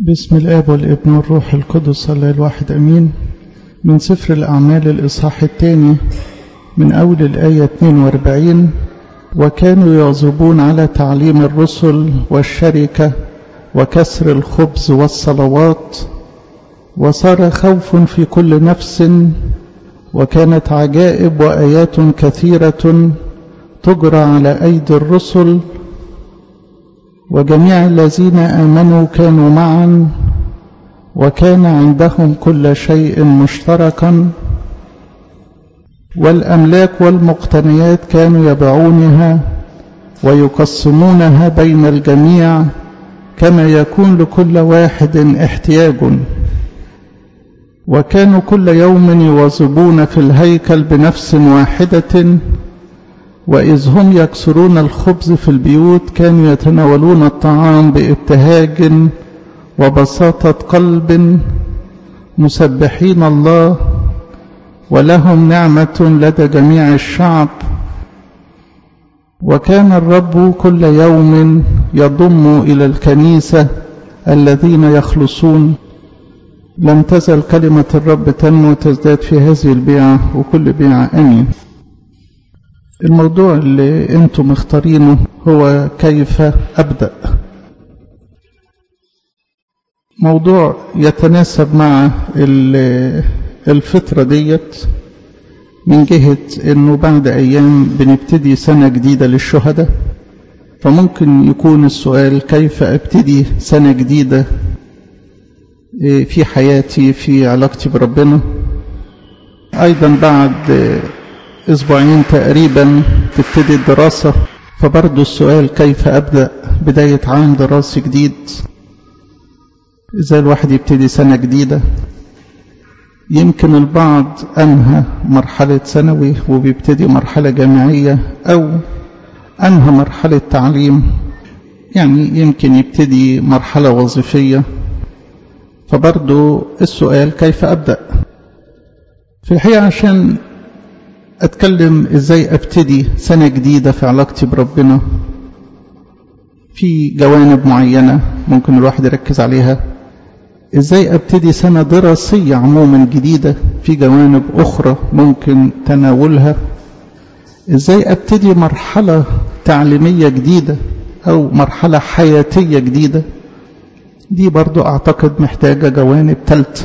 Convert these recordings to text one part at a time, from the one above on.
بسم الآب والابن والروح القدس الله الواحد أمين من سفر الأعمال الإصحاح الثاني من أول الآية 42 وكانوا يواظبون على تعليم الرسل والشركة وكسر الخبز والصلوات وصار خوف في كل نفس وكانت عجائب وآيات كثيرة تجرى على أيدي الرسل وجميع الذين آمنوا كانوا معا وكان عندهم كل شيء مشتركا والأملاك والمقتنيات كانوا يبيعونها ويقسمونها بين الجميع كما يكون لكل واحد احتياج وكانوا كل يوم يواظبون في الهيكل بنفس واحدة وإذ هم يكسرون الخبز في البيوت كانوا يتناولون الطعام بابتهاج وبساطة قلب مسبحين الله ولهم نعمة لدى جميع الشعب وكان الرب كل يوم يضم إلى الكنيسة الذين يخلصون لم تزل كلمة الرب تنمو وتزداد في هذه البيعة وكل بيعة أمين الموضوع اللي انتم مختارينه هو كيف أبدأ موضوع يتناسب مع الفترة ديت من جهة انه بعد ايام بنبتدي سنة جديدة للشهداء فممكن يكون السؤال كيف ابتدي سنة جديدة في حياتي في علاقتي بربنا ايضا بعد اسبوعين تقريبا تبتدي الدراسة فبرضو السؤال كيف ابدأ بداية عام دراسي جديد ازاي الواحد يبتدي سنة جديدة يمكن البعض أنهى مرحلة ثانوي وبيبتدي مرحلة جامعية أو أنهى مرحلة تعليم يعني يمكن يبتدي مرحلة وظيفية فبرضو السؤال كيف أبدأ في الحقيقة عشان أتكلم إزاي أبتدي سنة جديدة في علاقتي بربنا في جوانب معينة ممكن الواحد يركز عليها ازاي ابتدي سنة دراسية عموما جديدة في جوانب اخرى ممكن تناولها ازاي ابتدي مرحلة تعليمية جديدة او مرحلة حياتية جديدة دي برضو اعتقد محتاجة جوانب ثالثة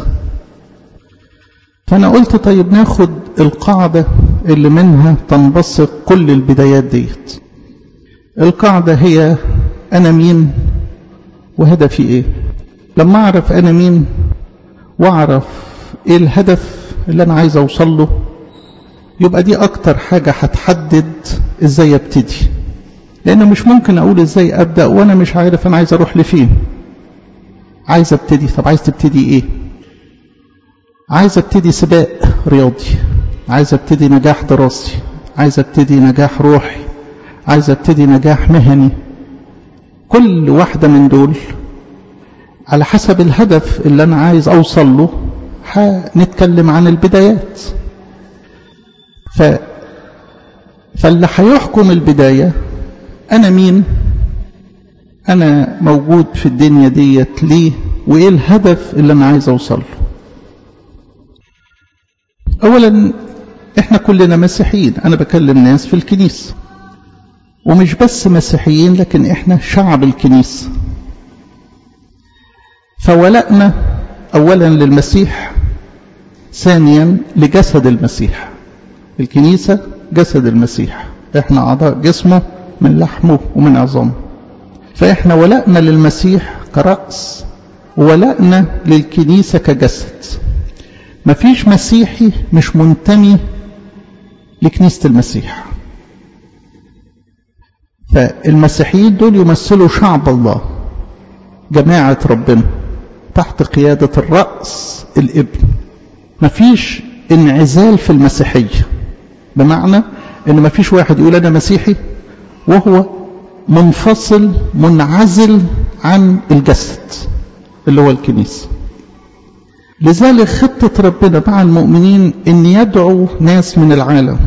فانا قلت طيب ناخد القاعدة اللي منها تنبثق كل البدايات ديت القاعدة هي انا مين وهدفي ايه لما أعرف أنا مين وأعرف إيه الهدف اللي أنا عايز أوصل له يبقى دي أكتر حاجة هتحدد إزاي أبتدي لأن مش ممكن أقول إزاي أبدأ وأنا مش عارف أنا عايز أروح لفين عايز أبتدي طب عايز تبتدي إيه عايز أبتدي سباق رياضي عايز أبتدي نجاح دراسي عايز أبتدي نجاح روحي عايز أبتدي نجاح مهني كل واحدة من دول على حسب الهدف اللي أنا عايز أوصل له هنتكلم عن البدايات ف... فاللي هيحكم البداية أنا مين أنا موجود في الدنيا ديت ليه وإيه الهدف اللي أنا عايز أوصل له أولا إحنا كلنا مسيحيين أنا بكلم ناس في الكنيسة ومش بس مسيحيين لكن إحنا شعب الكنيسة فولأنا أولا للمسيح ثانيا لجسد المسيح الكنيسة جسد المسيح احنا أعضاء جسمه من لحمه ومن عظامه فإحنا ولأنا للمسيح كرأس ولأنا للكنيسة كجسد مفيش مسيحي مش منتمي لكنيسة المسيح فالمسيحيين دول يمثلوا شعب الله جماعة ربنا تحت قيادة الرأس الابن مفيش انعزال في المسيحية بمعنى ان مفيش واحد يقول انا مسيحي وهو منفصل منعزل عن الجسد اللي هو الكنيسة لذلك خطة ربنا مع المؤمنين ان يدعو ناس من العالم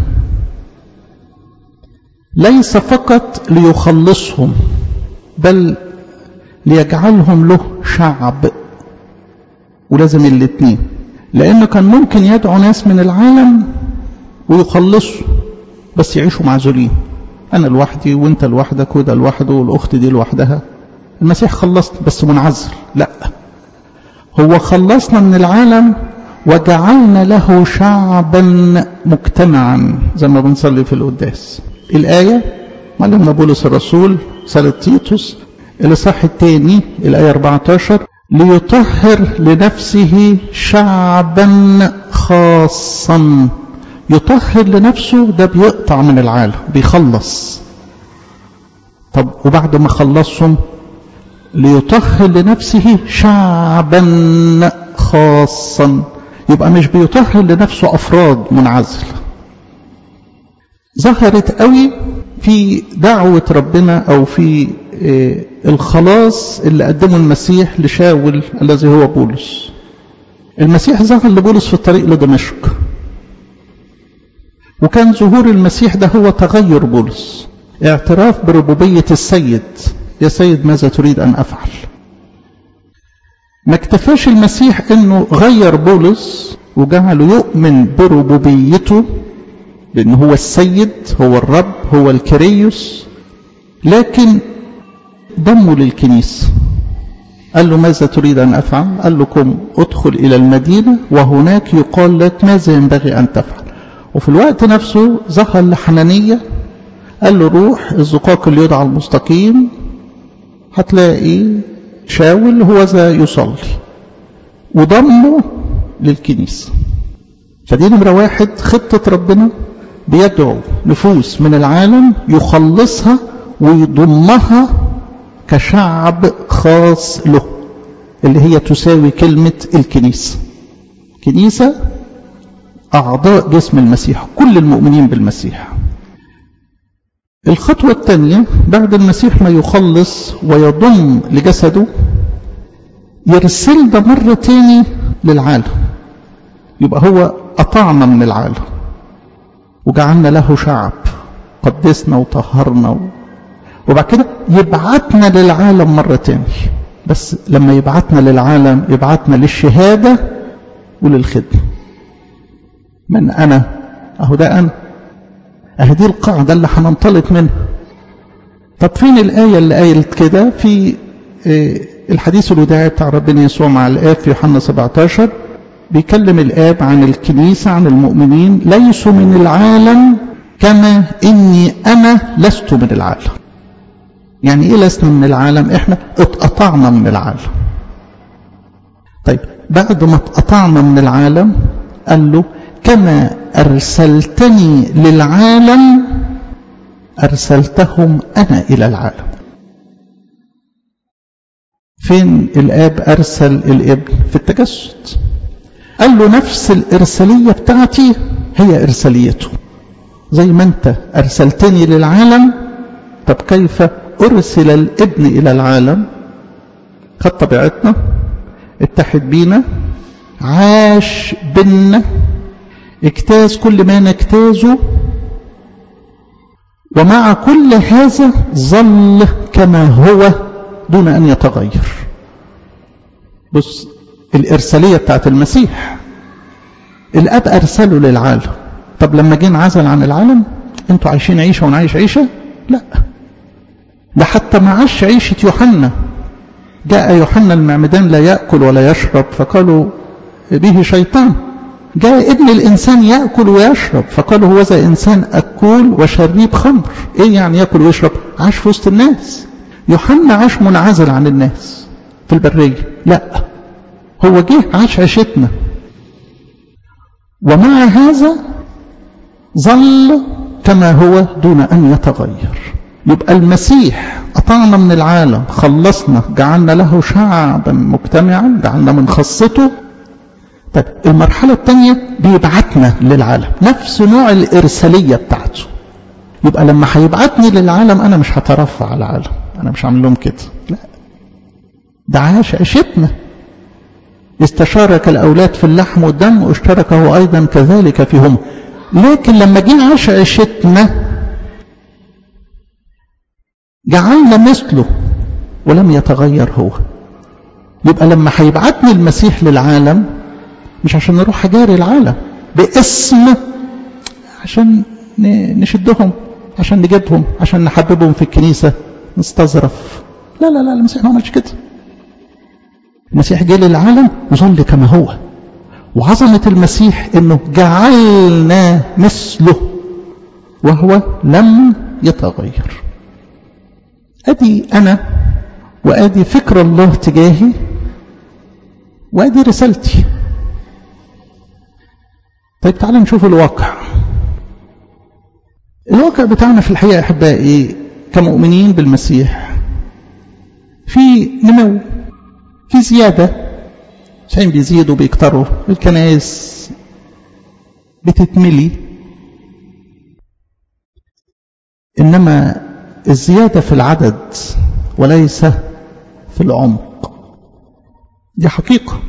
ليس فقط ليخلصهم بل ليجعلهم له شعب ولازم الاثنين لأنه كان ممكن يدعو ناس من العالم ويخلصوا بس يعيشوا معزولين أنا لوحدي وأنت لوحدك وده لوحده والأخت دي لوحدها المسيح خلصنا بس منعزل لا هو خلصنا من العالم وجعلنا له شعبا مجتمعا زي ما بنصلي في القداس الآية معلمنا بولس الرسول رسالة تيتوس الإصحاح الثاني الآية 14 ليطهر لنفسه شعبا خاصا يطهر لنفسه ده بيقطع من العالم بيخلص طب وبعد ما خلصهم ليطهر لنفسه شعبا خاصا يبقى مش بيطهر لنفسه أفراد منعزلة ظهرت قوي في دعوة ربنا أو في الخلاص اللي قدمه المسيح لشاول الذي هو بولس المسيح ظهر لبولس في الطريق لدمشق وكان ظهور المسيح ده هو تغير بولس اعتراف بربوبية السيد يا سيد ماذا تريد أن أفعل ما اكتفاش المسيح انه غير بولس وجعله يؤمن بربوبيته لأنه هو السيد هو الرب هو الكريوس لكن ضمه للكنيسة قال له ماذا تريد أن أفعل قال لكم ادخل إلى المدينة وهناك يقال لك ماذا ينبغي أن تفعل وفي الوقت نفسه ظهر لحنانية قال له روح الزقاق اللي يدعى المستقيم هتلاقي شاول هو ذا يصلي وضمه للكنيسة فدي نمرة واحد خطة ربنا بيدعو نفوس من العالم يخلصها ويضمها كشعب خاص له اللي هي تساوي كلمة الكنيسة كنيسة أعضاء جسم المسيح كل المؤمنين بالمسيح الخطوة الثانية بعد المسيح ما يخلص ويضم لجسده يرسل ده مرة تاني للعالم يبقى هو قطعنا من العالم وجعلنا له شعب قدسنا وطهرنا و... وبعد كده يبعتنا للعالم مرة تاني بس لما يبعتنا للعالم يبعتنا للشهادة وللخدمة من أنا أهو ده أنا أهي دي القاعدة اللي هننطلق منها طب فين الآية اللي قالت كده في الحديث الوداعي بتاع ربنا يسوع مع الآب في يوحنا 17 بيكلم الآب عن الكنيسة عن المؤمنين ليسوا من العالم كما إني أنا لست من العالم يعني إيه لسنا من العالم إحنا اتقطعنا من العالم طيب بعد ما اتقطعنا من العالم قال له كما أرسلتني للعالم أرسلتهم أنا إلى العالم فين الآب أرسل الابن في التجسد قال له نفس الإرسالية بتاعتي هي إرساليته زي ما أنت أرسلتني للعالم طب كيف أرسل الابن إلى العالم خد طبيعتنا اتحد بينا عاش بينا اجتاز كل ما نجتازه ومع كل هذا ظل كما هو دون أن يتغير بص الإرسالية بتاعت المسيح الأب أرسله للعالم طب لما جه انعزل عن العالم انتوا عايشين عيشة ونعيش عيشة لا ده حتى ما عاش عيشة يوحنا جاء يوحنا المعمدان لا يأكل ولا يشرب فقالوا به شيطان جاء ابن الإنسان يأكل ويشرب فقالوا هو ذا إنسان أكول وشريب خمر إيه يعني يأكل ويشرب عاش في وسط الناس يوحنا عاش منعزل عن الناس في البرية لا هو جه عاش عيشتنا ومع هذا ظل كما هو دون أن يتغير يبقى المسيح قطعنا من العالم خلصنا جعلنا له شعبا مجتمعا جعلنا من خاصته طيب المرحلة الثانية بيبعتنا للعالم نفس نوع الإرسالية بتاعته يبقى لما هيبعتني للعالم أنا مش هترفع على العالم أنا مش هعمل لهم كده لا ده عاش عيشتنا استشارك الأولاد في اللحم والدم واشترك هو أيضا كذلك فيهم لكن لما جينا عاش عيشتنا جعلنا مثله ولم يتغير هو يبقى لما هيبعتني المسيح للعالم مش عشان نروح اجاري العالم باسم عشان نشدهم عشان نجيبهم عشان نحببهم في الكنيسة نستظرف لا لا لا المسيح ما عملش كده المسيح جه للعالم وظل كما هو وعظمة المسيح انه جعلنا مثله وهو لم يتغير ادي انا وادي فكر الله تجاهي وادي رسالتي طيب تعالى نشوف الواقع الواقع بتاعنا في الحقيقة أحبائي كمؤمنين بالمسيح في نمو في زيادة سعين بيزيدوا بيكتروا الكنائس بتتملي إنما الزيادة في العدد وليس في العمق دي حقيقة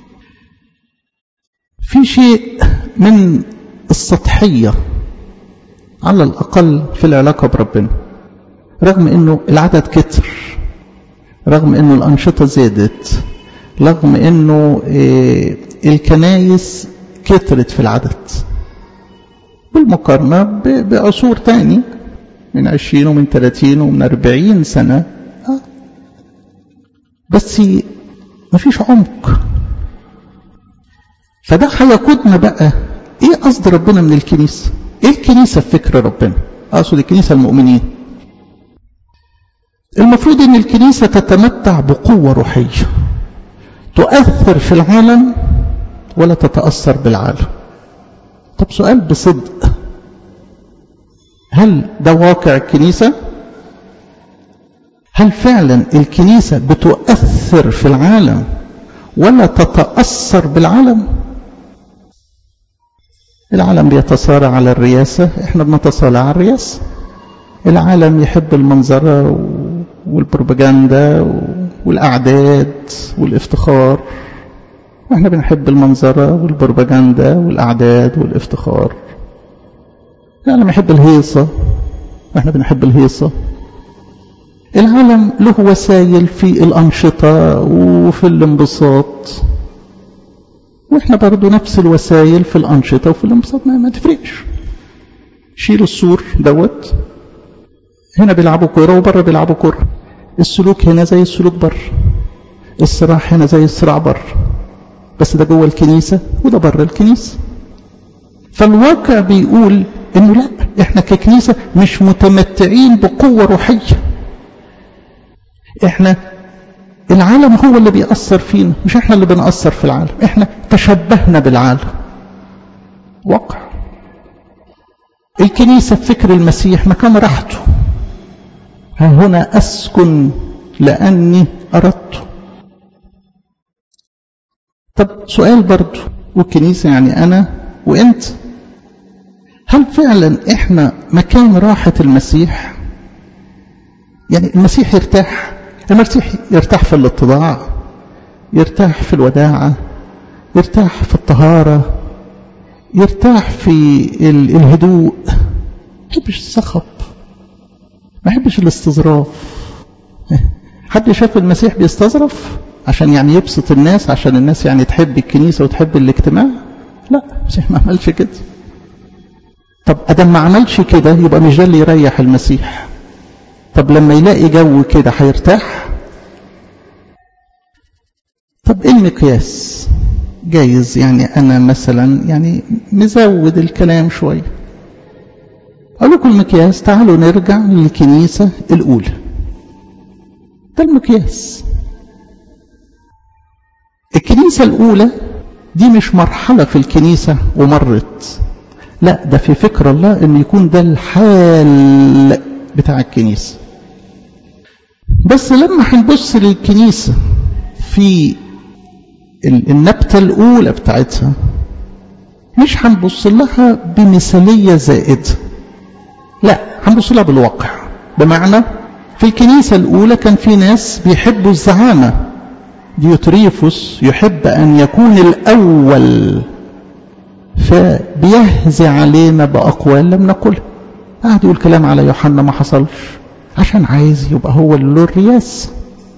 في شيء من السطحية على الأقل في العلاقة بربنا رغم أنه العدد كتر رغم أنه الأنشطة زادت رغم أنه الكنايس كترت في العدد بالمقارنة بعصور تاني من عشرين ومن ثلاثين ومن أربعين سنة بس مفيش عمق فده هيقودنا بقى ايه قصد ربنا من الكنيسة ايه الكنيسة في فكر ربنا اقصد الكنيسة المؤمنين المفروض ان الكنيسة تتمتع بقوة روحية تؤثر في العالم ولا تتأثر بالعالم طب سؤال بصدق هل ده واقع الكنيسة هل فعلا الكنيسة بتؤثر في العالم ولا تتأثر بالعالم العالم بيتصارع على الرياسة احنا بنتصارع على الرياسة العالم يحب المنظرة والبروباجندا والأعداد والافتخار واحنا بنحب المنظرة والبروباجندا والأعداد والافتخار العالم يحب الهيصة واحنا بنحب الهيصة العالم له وسائل في الأنشطة وفي الانبساط واحنا برضو نفس الوسائل في الأنشطة وفي الانبساط ما, ما تفرقش شيل السور دوت هنا بيلعبوا كورة وبره بيلعبوا كورة السلوك هنا زي السلوك بره الصراع هنا زي الصراع بره بس ده جوه الكنيسة وده بره الكنيسة فالواقع بيقول انه لا احنا ككنيسة مش متمتعين بقوة روحية احنا العالم هو اللي بيأثر فينا مش احنا اللي بنأثر في العالم احنا تشبهنا بالعالم واقع الكنيسة في فكر المسيح مكان راحته ها هنا أسكن لأني أردت طب سؤال برضو والكنيسة يعني أنا وإنت هل فعلا إحنا مكان راحة المسيح يعني المسيح يرتاح المسيح يرتاح في الاتضاع يرتاح في الوداعة يرتاح في الطهارة يرتاح في الهدوء ما يحبش الصخب ما يحبش الاستظراف حد شاف المسيح بيستظرف عشان يعني يبسط الناس عشان الناس يعني تحب الكنيسة وتحب الاجتماع لا المسيح ما عملش كده طب ادم ما عملش كده يبقى مش ده اللي يريح المسيح طب لما يلاقي جو كده هيرتاح طب ايه المقياس جايز يعني انا مثلا يعني مزود الكلام شويه اقول لكم المقياس تعالوا نرجع للكنيسه الاولى ده المقياس الكنيسه الاولى دي مش مرحله في الكنيسه ومرت لا ده في فكر الله ان يكون ده الحال بتاع الكنيسه بس لما هنبص للكنيسه في النبتة الأولى بتاعتها مش هنبص لها بمثالية زائدة لا هنبص لها بالواقع بمعنى في الكنيسة الأولى كان في ناس بيحبوا الزعامة ديوتريفوس يحب أن يكون الأول فبيهزي علينا بأقوال لم نقلها قاعد يقول كلام على يوحنا ما حصلش عشان عايز يبقى هو اللي له الرياس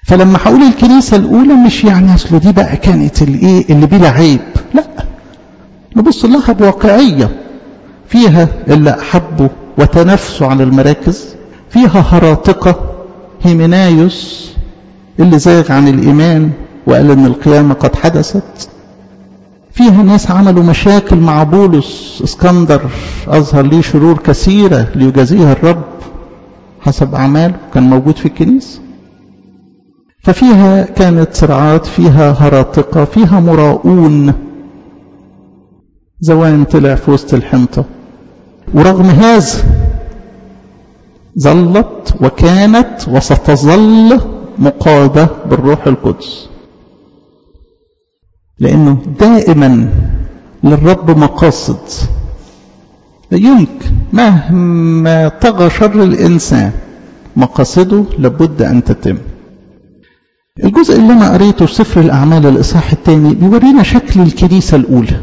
فلما هقول الكنيسة الأولى مش يعني أصله دي بقى كانت الإيه اللي بلا عيب لا نبص لها بواقعية فيها اللي أحبوا وتنافسوا على المراكز فيها هراطقة هيمنايوس اللي زاغ عن الإيمان وقال إن القيامة قد حدثت فيها ناس عملوا مشاكل مع بولس اسكندر أظهر ليه شرور كثيرة ليجازيها الرب حسب أعماله كان موجود في الكنيسة ففيها كانت صراعات فيها هراطقة فيها مراؤون زوان طلع في وسط الحنطة ورغم هذا ظلت وكانت وستظل مقادة بالروح القدس لأنه دائما للرب مقاصد لا يمكن مهما طغى شر الإنسان مقاصده لابد أن تتم الجزء اللي أنا قريته في سفر الأعمال الإصحاح الثاني بيورينا شكل الكنيسة الأولى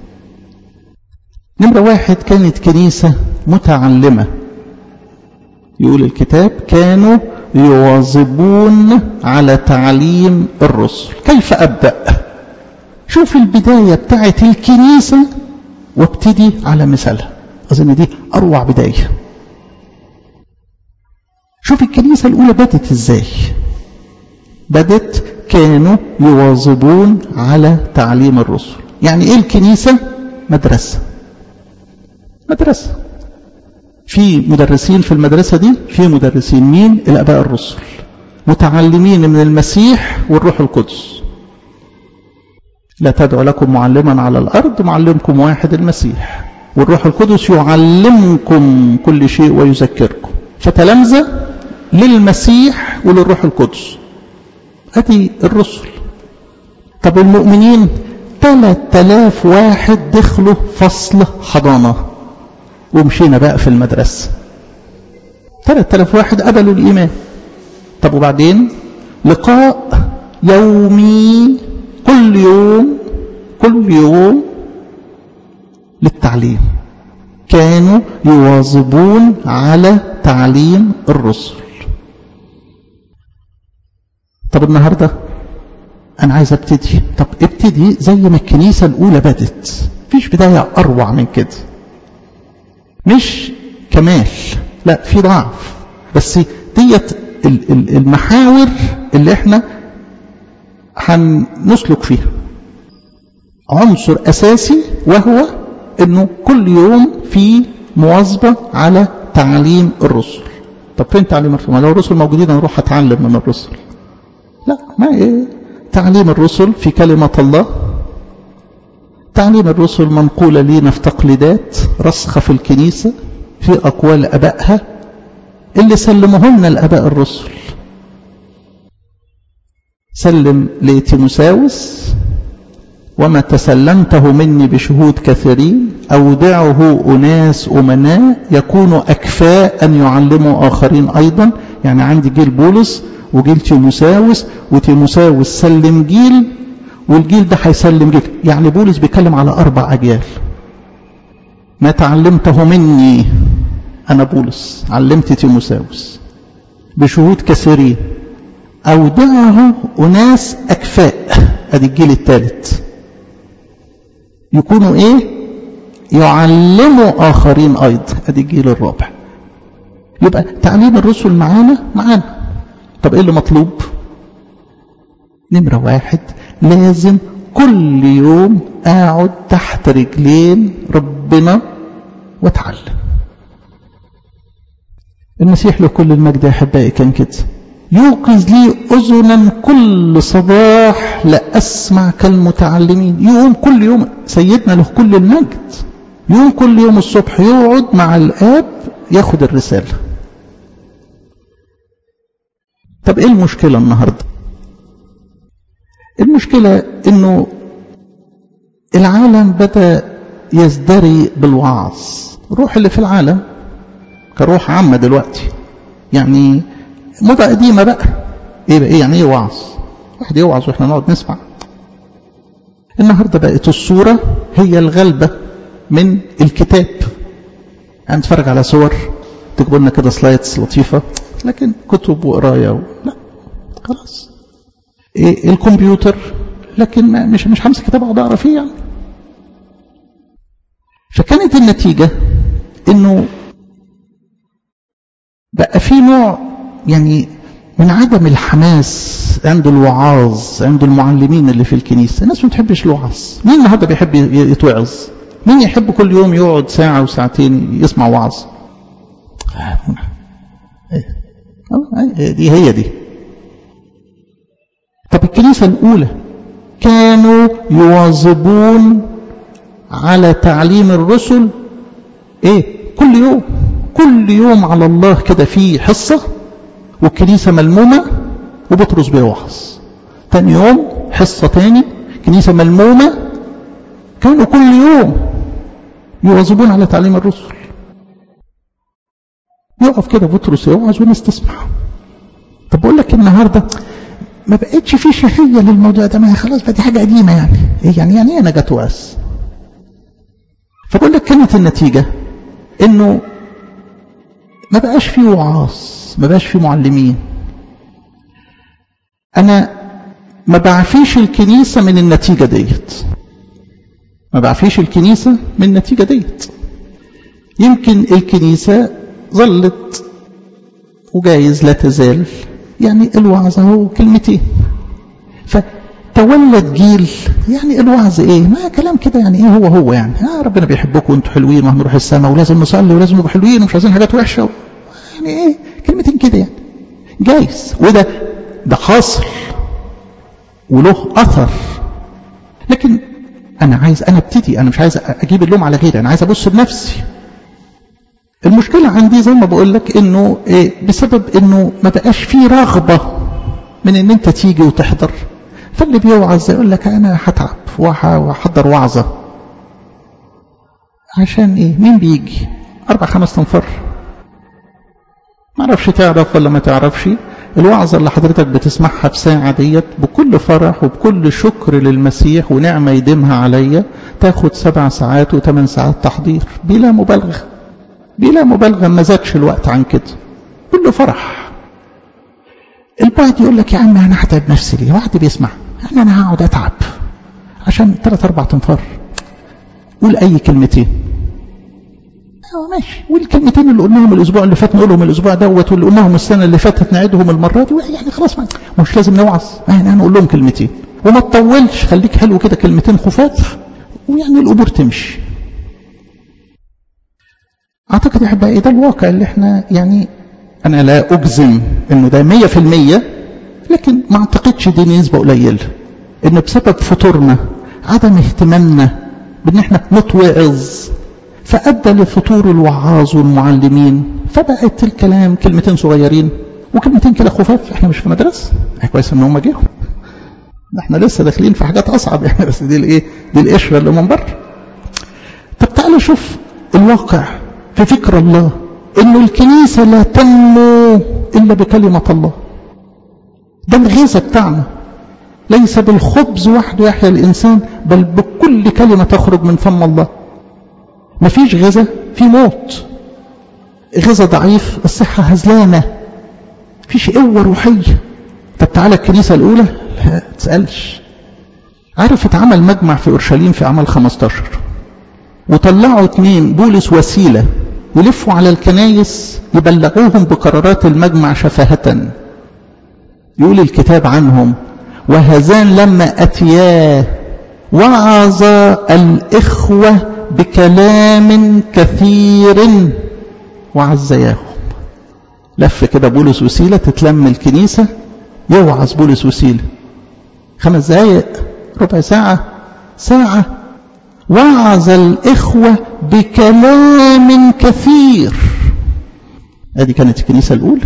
نمرة واحد كانت كنيسة متعلمة يقول الكتاب كانوا يواظبون على تعليم الرسل كيف أبدأ شوف البداية بتاعت الكنيسة وابتدي على مثالها أظن دي أروع بداية شوف الكنيسة الأولى بدت إزاي بدت كانوا يواظبون على تعليم الرسل يعني إيه الكنيسة مدرسة مدرسة في مدرسين في المدرسة دي في مدرسين مين الأباء الرسل متعلمين من المسيح والروح القدس لا تدعو لكم معلما على الأرض معلمكم واحد المسيح والروح القدس يعلمكم كل شيء ويذكركم فتلامذة للمسيح وللروح القدس أدي الرسل طب المؤمنين 3000 واحد دخلوا فصل حضانة ومشينا بقى في المدرسة 3000 واحد قبلوا الإيمان طب وبعدين لقاء يومي كل يوم كل يوم للتعليم كانوا يواظبون على تعليم الرسل طب النهاردة أنا عايز أبتدي طب ابتدي زي ما الكنيسة الأولى بدت فيش بداية أروع من كده مش كمال لا في ضعف بس ديت المحاور اللي احنا هنسلك فيها عنصر أساسي وهو أنه كل يوم في مواظبة على تعليم الرسل طب فين تعليم الرسل؟ ما لو الرسل موجودين نروح أتعلم من الرسل لا ما إيه تعليم الرسل في كلمة الله تعليم الرسل منقولة لينا في تقليدات رسخة في الكنيسة في أقوال أبائها اللي سلمهن الأباء الرسل سلم لتيموساوس وما تسلمته مني بشهود كثيرين أودعه أناس أمناء يكونوا أكفاء أن يعلموا آخرين أيضا يعني عندي جيل بولس وجيل تيموساوس وتيموساوس سلم جيل والجيل ده هيسلم جيل يعني بولس بيتكلم على أربع أجيال ما تعلمته مني أنا بولس علمت تيموساوس بشهود كثيرين أودعه أناس أكفاء أدي الجيل الثالث يكونوا إيه يعلموا آخرين أيضا أدي الجيل الرابع يبقى تعليم الرسل معانا معانا طب إيه اللي مطلوب نمرة واحد لازم كل يوم أقعد تحت رجلين ربنا واتعلم المسيح له كل المجد يا أحبائي كان كده يوقظ لي أذنا كل صباح لأسمع كالمتعلمين يوم كل يوم سيدنا له كل المجد يوم كل يوم الصبح يقعد مع الآب ياخد الرسالة طب ايه المشكلة النهاردة المشكلة انه العالم بدأ يزدري بالوعظ الروح اللي في العالم كروح عامة دلوقتي يعني موضة قديمة بقى ايه بقى ايه يعني ايه وعظ واحد يوعظ واحنا نقعد نسمع النهاردة بقت الصورة هي الغلبة من الكتاب يعني نتفرج على صور تجيبوا لنا كده سلايدز لطيفة لكن كتب وقراية و... لا خلاص إيه الكمبيوتر لكن ما مش مش همسك كتاب اقعد اقرا فيه يعني فكانت النتيجه انه بقى في نوع يعني من عدم الحماس عند الوعاظ عند المعلمين اللي في الكنيسه الناس ما بتحبش الوعظ مين النهارده بيحب يتوعظ مين يحب كل يوم يقعد ساعه وساعتين يسمع وعظ دي هي دي طب الكنيسه الاولى كانوا يواظبون على تعليم الرسل ايه كل يوم كل يوم على الله كده في حصة والكنيسة ملمومة وبطرس بيوعظ تاني يوم حصة تاني كنيسة ملمومة كانوا كل يوم يواظبون على تعليم الرسل يقف كده بطرس يوعظ والناس تسمع طب بقول لك النهارده ما بقتش في شهية للموضوع ده ما خلاص بقى دي حاجة قديمة يعني ايه يعني يعني ايه انا جت واس فبقول لك كانت النتيجة انه ما بقاش في وعاظ ما بقاش في معلمين انا ما بعفيش الكنيسة من النتيجة ديت ما بعفيش الكنيسة من النتيجة ديت يمكن الكنيسة ظلت وجايز لا تزال يعني الوعظ هو كلمتين فتولد جيل يعني الوعظ ايه ما كلام كده يعني ايه هو هو يعني آه ربنا بيحبكم وانتوا حلوين وهنروح السماء ولازم نصلي ولازم نبقى حلوين ومش عايزين حاجات وحشه يعني ايه كلمتين كده يعني جايز وده ده حاصل وله اثر لكن انا عايز انا ابتدي انا مش عايز اجيب اللوم على غيري انا عايز ابص بنفسي المشكلة عندي زي ما بقول لك انه إيه بسبب انه ما بقاش فيه رغبة من ان انت تيجي وتحضر فاللي بيوعظ يقول لك انا هتعب وهحضر وعظة عشان ايه مين بيجي اربع خمس تنفر ما اعرفش تعرف ولا ما تعرفش الوعظة اللي حضرتك بتسمعها في ساعة ديت بكل فرح وبكل شكر للمسيح ونعمة يديمها عليا تاخد سبع ساعات وثمان ساعات تحضير بلا مبالغة بلا مبالغة ما زادش الوقت عن كده كله فرح البعض يقول لك يا عم انا هتعب نفسي ليه واحد بيسمع يعني انا هقعد اتعب عشان ثلاث اربع تنفار قول اي كلمتين اه ماشي والكلمتين اللي قلناهم الاسبوع اللي فات نقولهم الاسبوع دوت واللي قلناهم السنه اللي فاتت نعيدهم المره دي يعني خلاص ما مش لازم نوعظ يعني هنقول لهم كلمتين وما تطولش خليك حلو كده كلمتين خفاف ويعني الامور تمشي اعتقد يا احبائي ده الواقع اللي احنا يعني انا لا اجزم انه ده مية في المية لكن ما اعتقدش دي نسبة قليلة ان بسبب فطورنا عدم اهتمامنا بان احنا نتوعظ فادى لفطور الوعاظ والمعلمين فبقت الكلام كلمتين صغيرين وكلمتين كده خفاف احنا مش في مدرسة كويس ان هم جيهم ده احنا لسه داخلين في حاجات اصعب يعني بس دي الايه دي القشره اللي من بره طب تعالوا شوف الواقع في فكر الله انه الكنيسة لا تنمو الا بكلمة الله ده الغذاء بتاعنا ليس بالخبز وحده يحيا الانسان بل بكل كلمة تخرج من فم الله مفيش غذاء في موت غذاء ضعيف الصحة هزلانة مفيش قوة روحية طب تعالى الكنيسة الأولى لا تسألش عارف اتعمل مجمع في أورشليم في عمل 15 وطلعوا اتنين بولس وسيلة يلفوا على الكنايس يبلغوهم بقرارات المجمع شفاهة يقول الكتاب عنهم وهذان لما أتيا وعظ الإخوة بكلام كثير وعزياهم لف كده بولس وسيلة تتلم الكنيسة يوعظ بولس وسيلة خمس دقايق ربع ساعة ساعة وعظ الإخوة بكلام كثير هذه كانت الكنيسة الأولى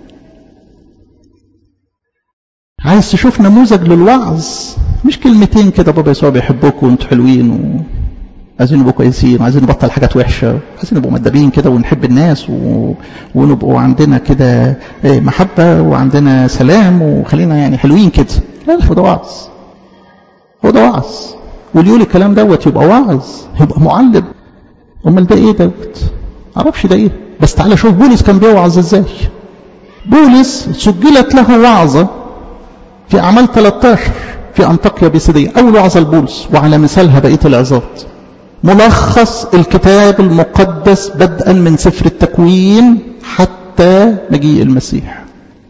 عايز تشوف نموذج للوعظ مش كلمتين كده بابا يسوع بيحبكم وانتوا حلوين و... عايزين نبقوا كويسين وعايزين نبطل حاجات وحشة عايزين نبقوا مدبين كده ونحب الناس و... ونبقوا عندنا كده محبة وعندنا سلام وخلينا يعني حلوين كده لا لا هو ده وعظ هو ده وعظ واللي يقول الكلام دوت يبقى واعظ يبقى معلم امال ده ايه دوت معرفش ده ايه بس تعالى شوف بولس كان بيوعظ ازاي بولس سجلت له وعظه في أعمال 13 في أنطاكيا بيسيدية أول وعظة لبولس وعلى مثالها بقية العظات ملخص الكتاب المقدس بدءا من سفر التكوين حتى مجيء المسيح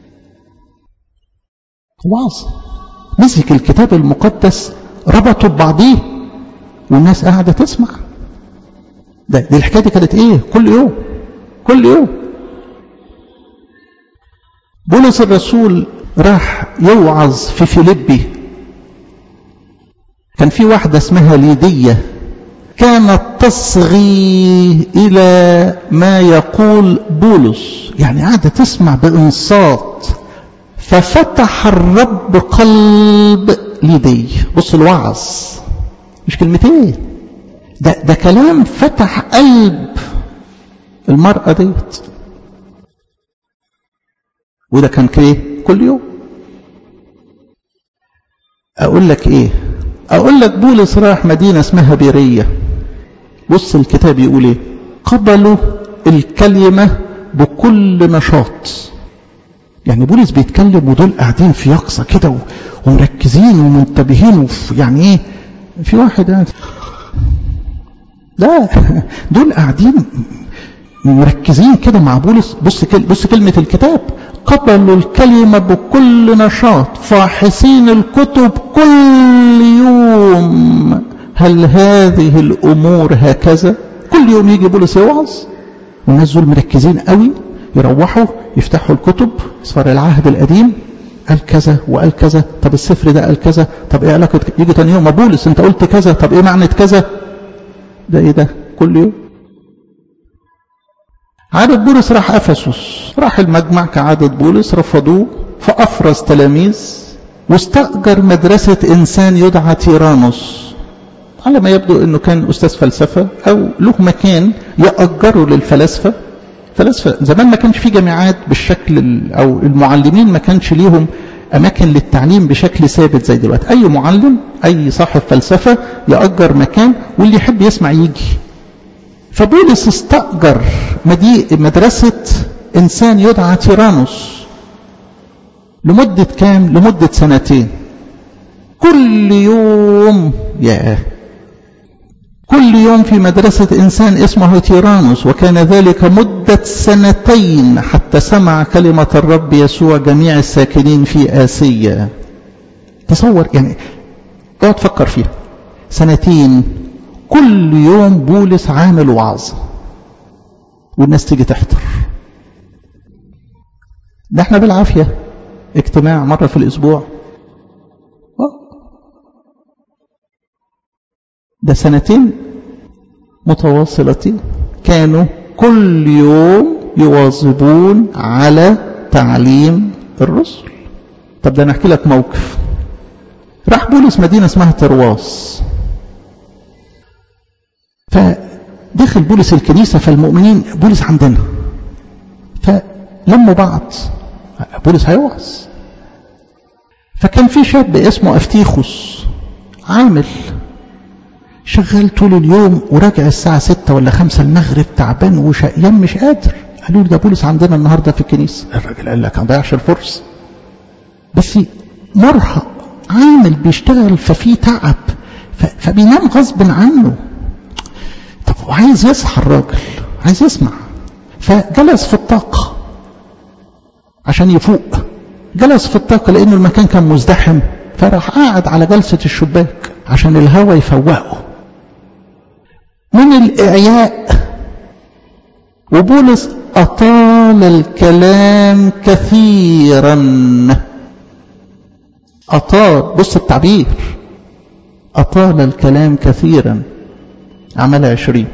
وعظ مسك الكتاب المقدس ربطه ببعضيه والناس قاعدة تسمع ده دي الحكاية دي كانت ايه كل يوم كل يوم بولس الرسول راح يوعظ في فيليبي كان في واحدة اسمها ليدية كانت تصغي إلى ما يقول بولس يعني قاعدة تسمع بإنصات ففتح الرب قلب ليدي بص الوعظ مش كلمتين ده, ده كلام فتح قلب المرأة ديت وده كان كده كل يوم أقول لك إيه أقول لك بولس راح مدينة اسمها بيرية بص الكتاب يقول إيه قبلوا الكلمة بكل نشاط يعني بولس بيتكلم ودول قاعدين في يقظة كده ومركزين ومنتبهين وفي يعني إيه في واحد قاعد لا دول قاعدين مركزين كده مع بولس بص بص كلمة الكتاب قبلوا الكلمة بكل نشاط فاحصين الكتب كل يوم هل هذه الأمور هكذا كل يوم يجي بولس يوعظ والناس دول مركزين قوي يروحوا يفتحوا الكتب صار العهد القديم قال كذا وقال كذا طب السفر ده قال كذا طب ايه علاقة يجي تاني يوم بولس انت قلت كذا طب ايه معنى كذا ده ايه ده كل يوم عادة بولس راح أفسس راح المجمع كعادة بولس رفضوه فأفرز تلاميذ واستأجر مدرسة إنسان يدعى تيرانوس على ما يبدو أنه كان أستاذ فلسفة أو له مكان يأجره للفلاسفة فلاسفة زمان ما كانش في جامعات بالشكل أو المعلمين ما كانش ليهم أماكن للتعليم بشكل ثابت زي دلوقتي أي معلم أي صاحب فلسفة يأجر مكان واللي يحب يسمع يجي فبولس استأجر مدرسة إنسان يدعى تيرانوس لمدة كام؟ لمدة سنتين كل يوم يا كل يوم في مدرسة إنسان اسمه تيرانوس وكان ذلك مدة سنتين حتى سمع كلمة الرب يسوع جميع الساكنين في آسيا تصور يعني اقعد تفكر فيها سنتين كل يوم بولس عامل وعظ والناس تيجي تحضر ده احنا بالعافية اجتماع مرة في الأسبوع ده سنتين متواصلتين كانوا كل يوم يواظبون على تعليم الرسل طب ده انا احكي لك موقف راح بولس مدينة اسمها ترواس فدخل بولس الكنيسة فالمؤمنين بولس عندنا فلموا بعض بولس هيوعظ فكان في شاب اسمه أفتيخوس عامل شغال طول اليوم وراجع الساعة ستة ولا خمسة المغرب تعبان وشقيان مش قادر قالوا له ده بولس عندنا النهاردة في الكنيسة الراجل قال لك ما ضيعش الفرصة بس مرهق عامل بيشتغل ففي تعب فبينام غصب عنه طب وعايز يصحى الراجل عايز يسمع فجلس في الطاقة عشان يفوق جلس في الطاقة لأنه المكان كان مزدحم فراح قاعد على جلسة الشباك عشان الهواء يفوقه من الإعياء وبولس أطال الكلام كثيرا أطال بص التعبير أطال الكلام كثيرا عمل عشرين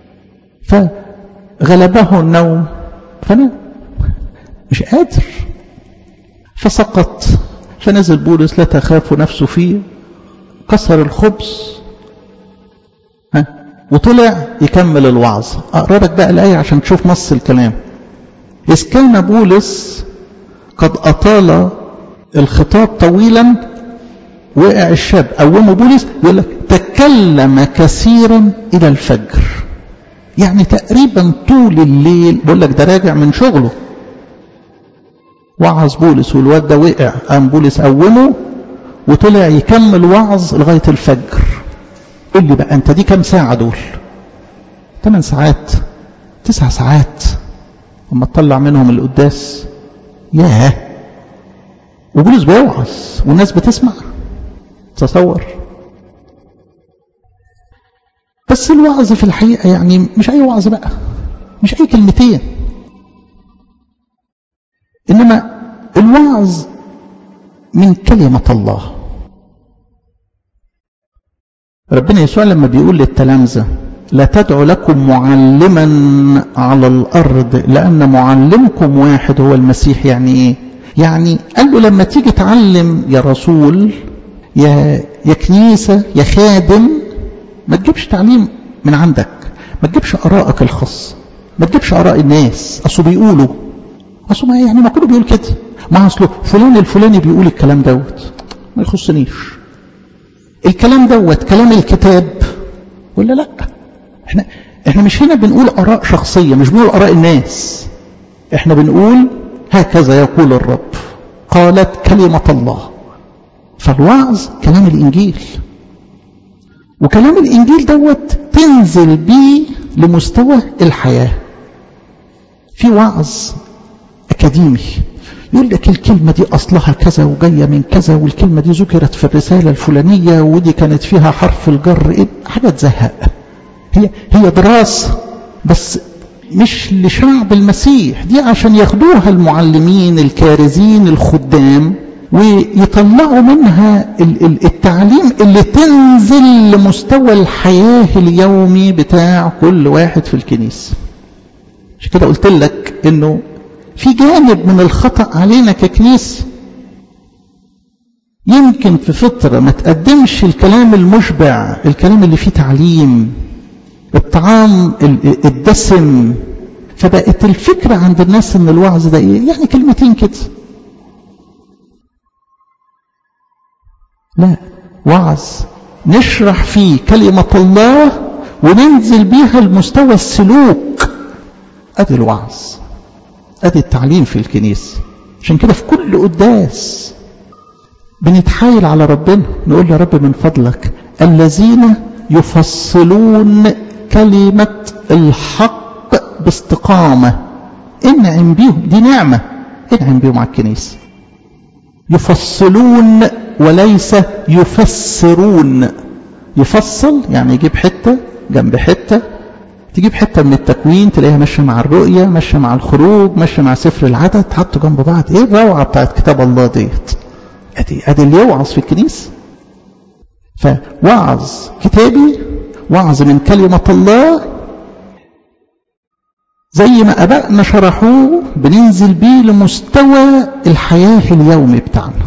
فغلبه النوم فنام مش قادر فسقط فنزل بولس لا تخاف نفسه فيه كسر الخبز ها وطلع يكمل الوعظ اقرا لك بقى الايه عشان تشوف نص الكلام اذ كان بولس قد اطال الخطاب طويلا وقع الشاب قومه بولس يقول لك تكلم كثيرا الى الفجر يعني تقريبا طول الليل بقول لك ده راجع من شغله وعظ بولس والواد ده وقع قام بولس قومه وطلع يكمل وعظ لغاية الفجر قول لي بقى انت دي كام ساعة دول 8 ساعات تسع ساعات اما تطلع منهم القداس ياه وبولس بيوعظ والناس بتسمع تصور بس الوعظ في الحقيقة يعني مش أي وعظ بقى مش أي كلمتين إنما الوعظ من كلمة الله ربنا يسوع لما بيقول للتلامذة لا تدعوا لكم معلما على الأرض لأن معلمكم واحد هو المسيح يعني إيه يعني قال له لما تيجي تعلم يا رسول يا يا كنيسة يا خادم ما تجيبش تعليم من عندك ما تجيبش آرائك الخاصة ما تجيبش آراء الناس أصله بيقولوا أصله ما يعني ما كله بيقول كده ما أصله فلان الفلاني بيقول الكلام دوت ما يخصنيش الكلام دوت كلام الكتاب ولا لا احنا احنا مش هنا بنقول آراء شخصية مش بنقول آراء الناس احنا بنقول هكذا يقول الرب قالت كلمة الله فالوعظ كلام الإنجيل وكلام الإنجيل دوت تنزل بيه لمستوى الحياة في وعظ أكاديمي يقول لك الكلمة دي أصلها كذا وجاية من كذا والكلمة دي ذكرت في الرسالة الفلانية ودي كانت فيها حرف الجر إيه حاجة تزهق هي هي دراسة بس مش لشعب المسيح دي عشان ياخدوها المعلمين الكارزين الخدام ويطلعوا منها التعليم اللي تنزل لمستوى الحياة اليومي بتاع كل واحد في الكنيسة عشان كده قلت لك انه في جانب من الخطأ علينا ككنيسة يمكن في فترة ما تقدمش الكلام المشبع الكلام اللي فيه تعليم الطعام الدسم فبقت الفكرة عند الناس ان الوعظ ده ايه يعني كلمتين كده لا وعظ نشرح فيه كلمة الله وننزل بيها لمستوى السلوك ادي الوعظ ادي التعليم في الكنيسة عشان كده في كل قداس بنتحايل على ربنا نقول يا رب من فضلك الذين يفصلون كلمة الحق باستقامة انعم بيهم دي نعمة انعم بيهم على الكنيسة يفصلون وليس يفسرون يفصل يعني يجيب حتة جنب حتة تجيب حتة من التكوين تلاقيها ماشية مع الرؤية ماشية مع الخروج ماشية مع سفر العدد تحطوا جنب بعض ايه الروعة بتاعت كتاب الله ديت ادي ادي اللي يوعظ في الكنيسة فوعظ كتابي وعظ من كلمة الله زي ما أبائنا شرحوه بننزل بيه لمستوى الحياة اليومي بتاعنا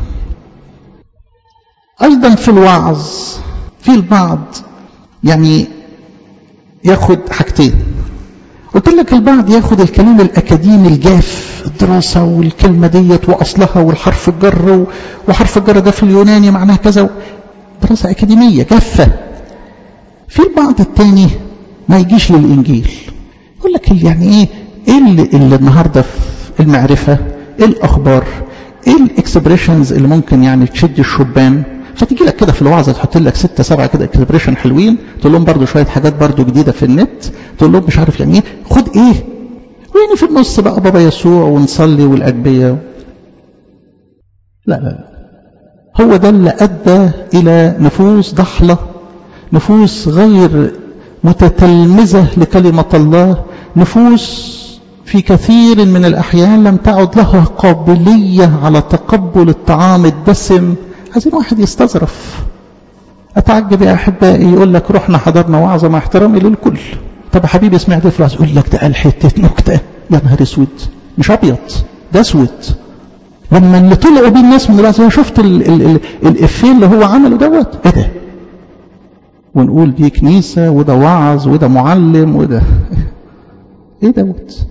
أيضا في الوعظ في البعض يعني ياخد حاجتين قلت لك البعض ياخد الكلام الأكاديمي الجاف الدراسة والكلمة ديت وأصلها والحرف الجر وحرف الجر ده في اليوناني معناها كذا دراسة أكاديمية جافة في البعض التاني ما يجيش للإنجيل يقول لك يعني إيه إيه اللي, اللي النهاردة في المعرفة إيه الأخبار إيه الإكسبريشنز اللي ممكن يعني تشد الشبان فتيجي لك كده في الوعظة تحط لك ستة سبعة كده اكسبريشن حلوين تقول لهم برضو شوية حاجات برضو جديدة في النت تقول لهم مش عارف يعني ايه خد ايه ويعني في النص بقى بابا يسوع ونصلي والأجبية لا لا هو ده اللي أدى إلى نفوس ضحلة نفوس غير متتلمذة لكلمة الله نفوس في كثير من الأحيان لم تعد لها قابلية على تقبل الطعام الدسم عايزين واحد يستظرف أتعجب يا أحبائي يقول لك رحنا حضرنا وعظة مع احترامي للكل طب يا حبيبي سمعت في الوعظة يقول لك ده قال حتة نكتة يا نهار اسود مش أبيض ده اسود لما اللي طلعوا بيه الناس من الوعظة شفت ال ال ال الإفيه اللي هو عمله دوت إيه ده ونقول دي كنيسة وده وعظ وده معلم وده ايه دوت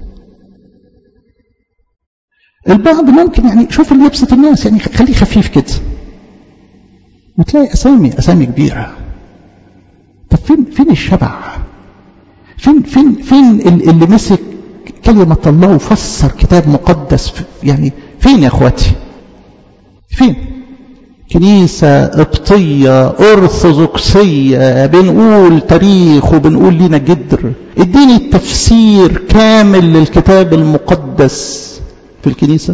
البعض ممكن يعني شوف اللي يبسط الناس يعني خليه خفيف كده وتلاقي اسامي اسامي كبيره طب فين فين الشبع فين فين فين اللي مسك كلمه الله وفسر كتاب مقدس يعني فين يا اخواتي فين كنيسة قبطية أرثوذكسية بنقول تاريخ وبنقول لنا جدر اديني تفسير كامل للكتاب المقدس في الكنيسة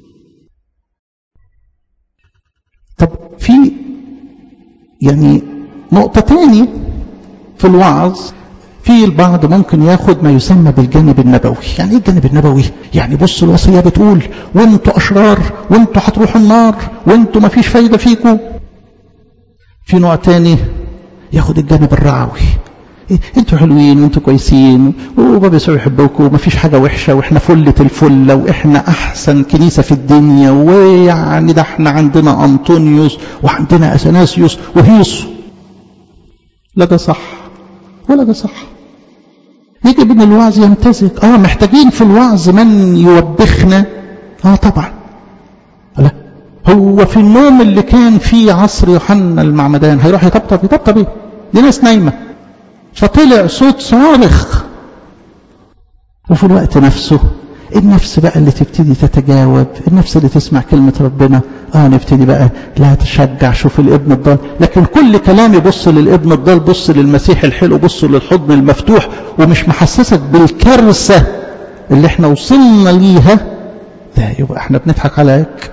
طب في يعني نقطة تاني في الوعظ في البعض ممكن ياخد ما يسمى بالجانب النبوي يعني ايه الجانب النبوي يعني بص الوصية بتقول وانتوا اشرار وانتوا هتروحوا النار وانتوا ما فيش فايدة فيكم في نوع تاني ياخد الجانب الرعوي إيه انتوا حلوين وانتوا كويسين وبابا يسوع يحبكم وما فيش حاجة وحشة واحنا فلة الفلة واحنا احسن كنيسة في الدنيا ويعني ده احنا عندنا انطونيوس وعندنا اثناسيوس وهيصو لا ده صح ولا ده صح يجب ان الوعظ يمتزج اه محتاجين في الوعظ من يوبخنا اه طبعا لا هو في النوم اللي كان فيه عصر يوحنا المعمدان هيروح يطبطب يطبطب ايه دي ناس نايمه فطلع صوت صارخ وفي الوقت نفسه النفس بقى اللي تبتدي تتجاوب النفس اللي تسمع كلمة ربنا اه نبتدي بقى لا تشجع شوف الابن الضال لكن كل كلام يبص للابن الضال بص للمسيح الحلو بص للحضن المفتوح ومش محسسك بالكارثة اللي احنا وصلنا ليها ده يبقى احنا بنضحك عليك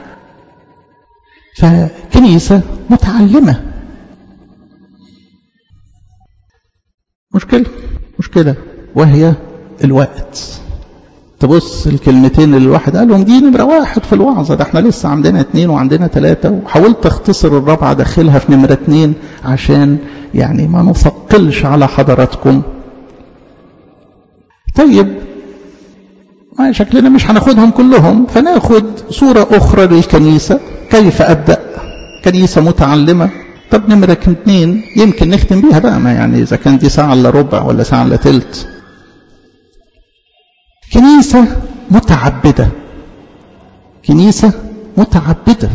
فكنيسة متعلمة مشكلة مشكلة وهي الوقت تبص الكلمتين اللي الواحد قالهم دي نمرة واحد في الوعظة ده احنا لسه عندنا اتنين وعندنا تلاتة وحاولت اختصر الرابعة داخلها في نمرة اتنين عشان يعني ما نثقلش على حضراتكم طيب ما شكلنا مش هناخدهم كلهم فناخد صورة أخرى للكنيسة كيف أبدأ كنيسة متعلمة طب نمرة اتنين يمكن نختم بيها بقى ما يعني إذا كان دي ساعة إلا ربع ولا ساعة إلا تلت كنيسة متعبدة كنيسة متعبدة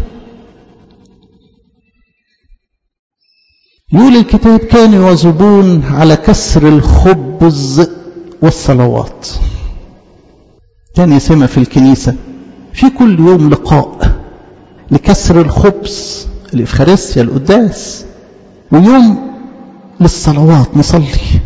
يقول الكتاب كانوا يواظبون على كسر الخبز والصلوات تاني سمة في الكنيسة في كل يوم لقاء لكسر الخبز الإفخارستيا القداس ويوم للصلوات نصلي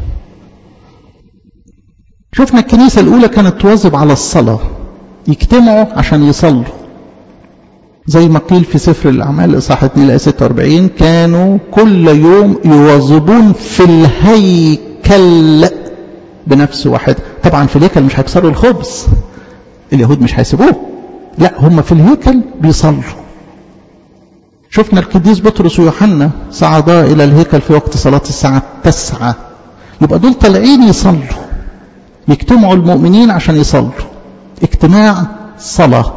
شفنا الكنيسة الأولى كانت تواظب على الصلاة يجتمعوا عشان يصلوا زي ما قيل في سفر الأعمال إصحاح 2 إلى 46 كانوا كل يوم يواظبون في الهيكل بنفس واحد طبعا في الهيكل مش هيكسروا الخبز اليهود مش هيسيبوه لا هم في الهيكل بيصلوا شفنا القديس بطرس ويوحنا صعدا إلى الهيكل في وقت صلاة الساعة 9 يبقى دول طالعين يصلوا يجتمعوا المؤمنين عشان يصلوا اجتماع صلاة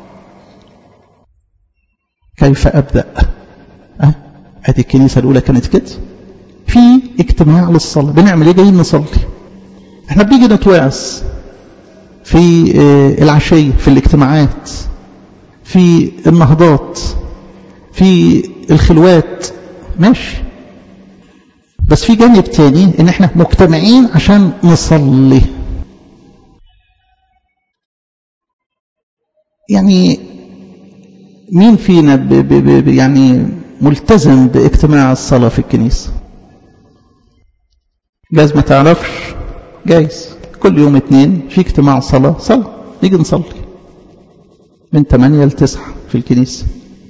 كيف أبدأ أه؟ ادي الكنيسة الأولى كانت كده في اجتماع للصلاة بنعمل ايه جايين نصلي احنا بنيجي نتوعظ في العشية في الاجتماعات في النهضات في الخلوات ماشي بس في جانب تاني ان احنا مجتمعين عشان نصلي يعني مين فينا ب ب ب يعني ملتزم باجتماع الصلاة في الكنيسة جايز ما تعرفش جايز كل يوم اتنين في اجتماع صلاة صلاة نيجي نصلي من 8 ل 9 في الكنيسة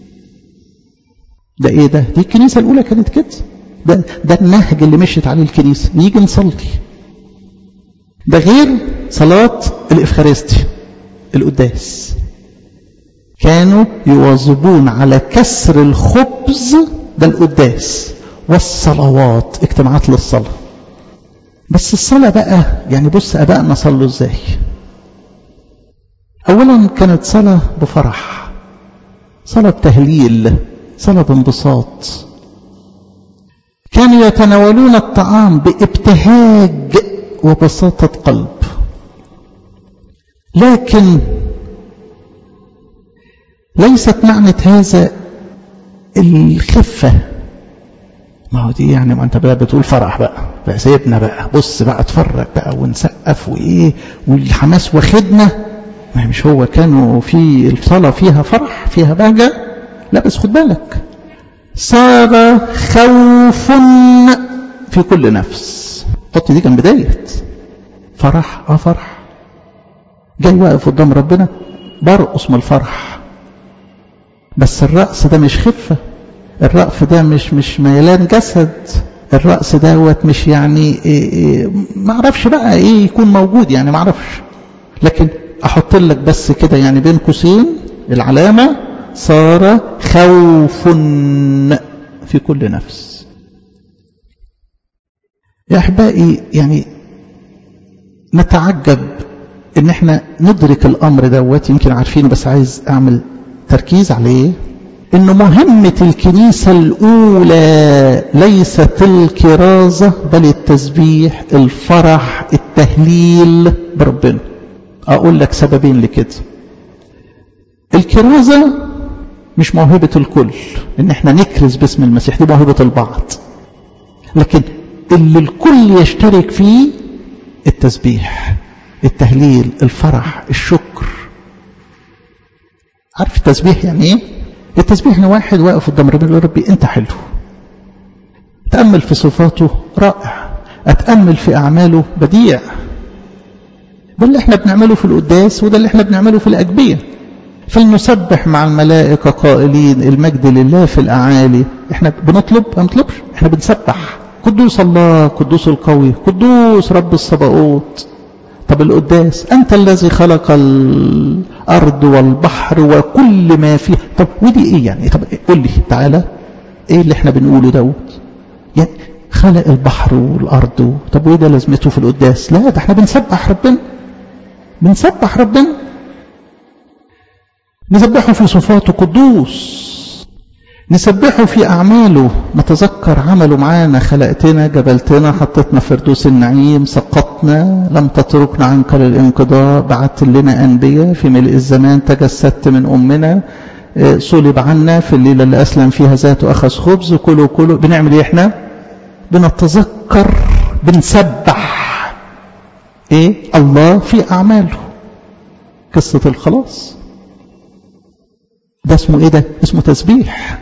ده ايه ده دي الكنيسة الاولى كانت كده ده, ده النهج اللي مشيت عليه الكنيسة نيجي نصلي ده غير صلاة الإفخارستي القداس كانوا يواظبون على كسر الخبز ده القداس والصلوات اجتماعات للصلاة بس الصلاة بقى يعني بص أبائنا صلوا ازاي أولا كانت صلاة بفرح صلاة بتهليل صلاة بانبساط كانوا يتناولون الطعام بابتهاج وبساطة قلب لكن ليست معنى هذا الخفة ما هو دي يعني ما انت بقى بتقول فرح بقى بقى سيبنا بقى بص بقى اتفرج بقى ونسقف وايه والحماس واخدنا ما مش هو كانوا في الصلاة فيها فرح فيها بهجة لا بس خد بالك صار خوف في كل نفس حط دي جنب ديت فرح اه فرح جاي واقف قدام ربنا برقص من الفرح بس الرقص ده مش خفة الرقص ده مش مش ميلان جسد الرقص دوت مش يعني إيه إيه ما اعرفش بقى ايه يكون موجود يعني ما اعرفش لكن احط لك بس كده يعني بين قوسين العلامة صار خوف في كل نفس يا احبائي يعني نتعجب ان احنا ندرك الامر دوت يمكن عارفينه بس عايز اعمل تركيز عليه ان مهمة الكنيسة الاولى ليست الكرازة بل التسبيح الفرح التهليل بربنا اقول لك سببين لكده الكرازة مش موهبة الكل ان احنا نكرز باسم المسيح دي موهبة البعض لكن اللي الكل يشترك فيه التسبيح التهليل الفرح الشكر عارف التسبيح يعني ايه التسبيح ان واحد واقف قدام ربنا يقول ربي انت حلو اتامل في صفاته رائع اتامل في اعماله بديع ده اللي احنا بنعمله في القداس وده اللي احنا بنعمله في الاجبيه فلنسبح مع الملائكه قائلين المجد لله في الاعالي احنا بنطلب ما بنطلبش احنا بنسبح قدوس الله قدوس القوي قدوس رب الصباؤوت طب القداس أنت الذي خلق الأرض والبحر وكل ما فيه طب ودي إيه يعني طب قول لي تعالى إيه اللي احنا بنقوله دوت يعني خلق البحر والأرض طب وإيه ده لازمته في القداس لا ده احنا بنسبح ربنا بنسبح ربنا نسبحه في صفاته قدوس نسبحه في أعماله نتذكر عمله معانا خلقتنا جبلتنا حطتنا فردوس النعيم سقطنا لم تتركنا عنك للانقضاء بعت لنا أنبياء في ملء الزمان تجسدت من أمنا صلب عنا في الليلة اللي أسلم فيها ذاته أخذ خبز كله كله بنعمل إيه إحنا بنتذكر بنسبح إيه الله في أعماله قصة الخلاص ده اسمه إيه ده اسمه تسبيح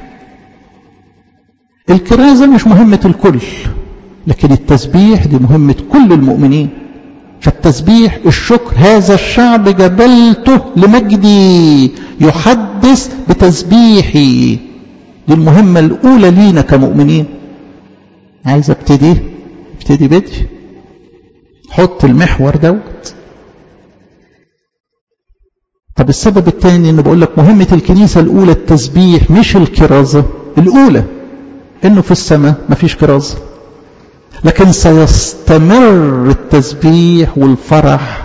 الكرازة مش مهمة الكل لكن التسبيح دي مهمة كل المؤمنين فالتسبيح الشكر هذا الشعب جبلته لمجدي يحدث بتسبيحي دي المهمة الأولى لينا كمؤمنين عايز ابتدي ابتدي بدي حط المحور دوت طب السبب الثاني انه بقول لك مهمة الكنيسة الأولى التسبيح مش الكرازة الأولى انه في السماء مفيش كرازة لكن سيستمر التسبيح والفرح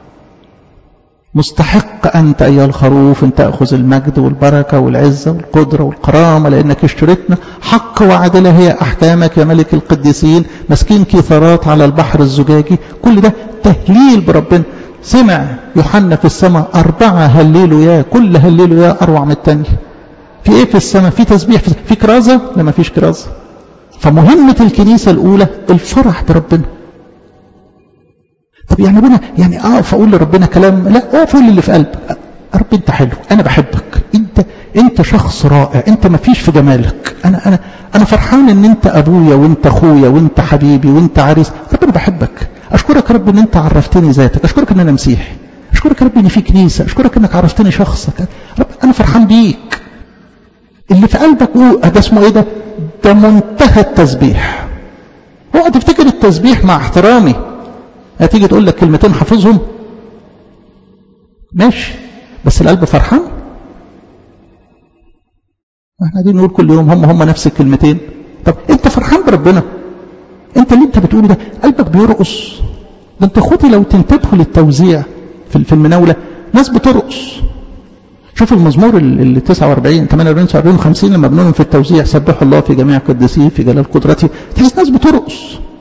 مستحق أنت أيها الخروف أن تأخذ المجد والبركة والعزة والقدرة والكرامة لأنك اشتريتنا حق وعدلة هي أحكامك يا ملك القديسين مسكين كثرات على البحر الزجاجي كل ده تهليل بربنا سمع يوحنا في السماء أربعة هللوا يا كل هللوا يا أروع من التانية في إيه في السماء في تسبيح في, في كرازة لا ما فيش كرازة فمهمة الكنيسة الأولى الفرح بربنا طب يعني ابونا يعني اقف اقول لربنا كلام لا اقف قول اللي في قلبك رب انت حلو انا بحبك انت انت شخص رائع انت ما فيش في جمالك انا انا انا فرحان ان انت ابويا وانت اخويا وانت حبيبي وانت عريس رب انا بحبك اشكرك يا رب ان انت عرفتني ذاتك اشكرك ان انا مسيحي اشكرك يا رب ان في كنيسه اشكرك انك عرفتني شخصك رب انا فرحان بيك اللي في قلبك قول ده اسمه ايه ده ده منتهى التسبيح اوعى تفتكر التسبيح مع احترامي هتيجي تقول لك كلمتين حافظهم ماشي بس القلب فرحان احنا قاعدين نقول كل يوم هم هم نفس الكلمتين طب انت فرحان بربنا انت اللي انت بتقوله ده قلبك بيرقص ده انت اخوتي لو تنتبهوا للتوزيع في المناولة ناس بترقص شوف المزمور ال 49 48 49 50 لما بنقولهم في التوزيع سبحوا الله في جميع قدسيه في جلال قدرته تحس ناس بترقص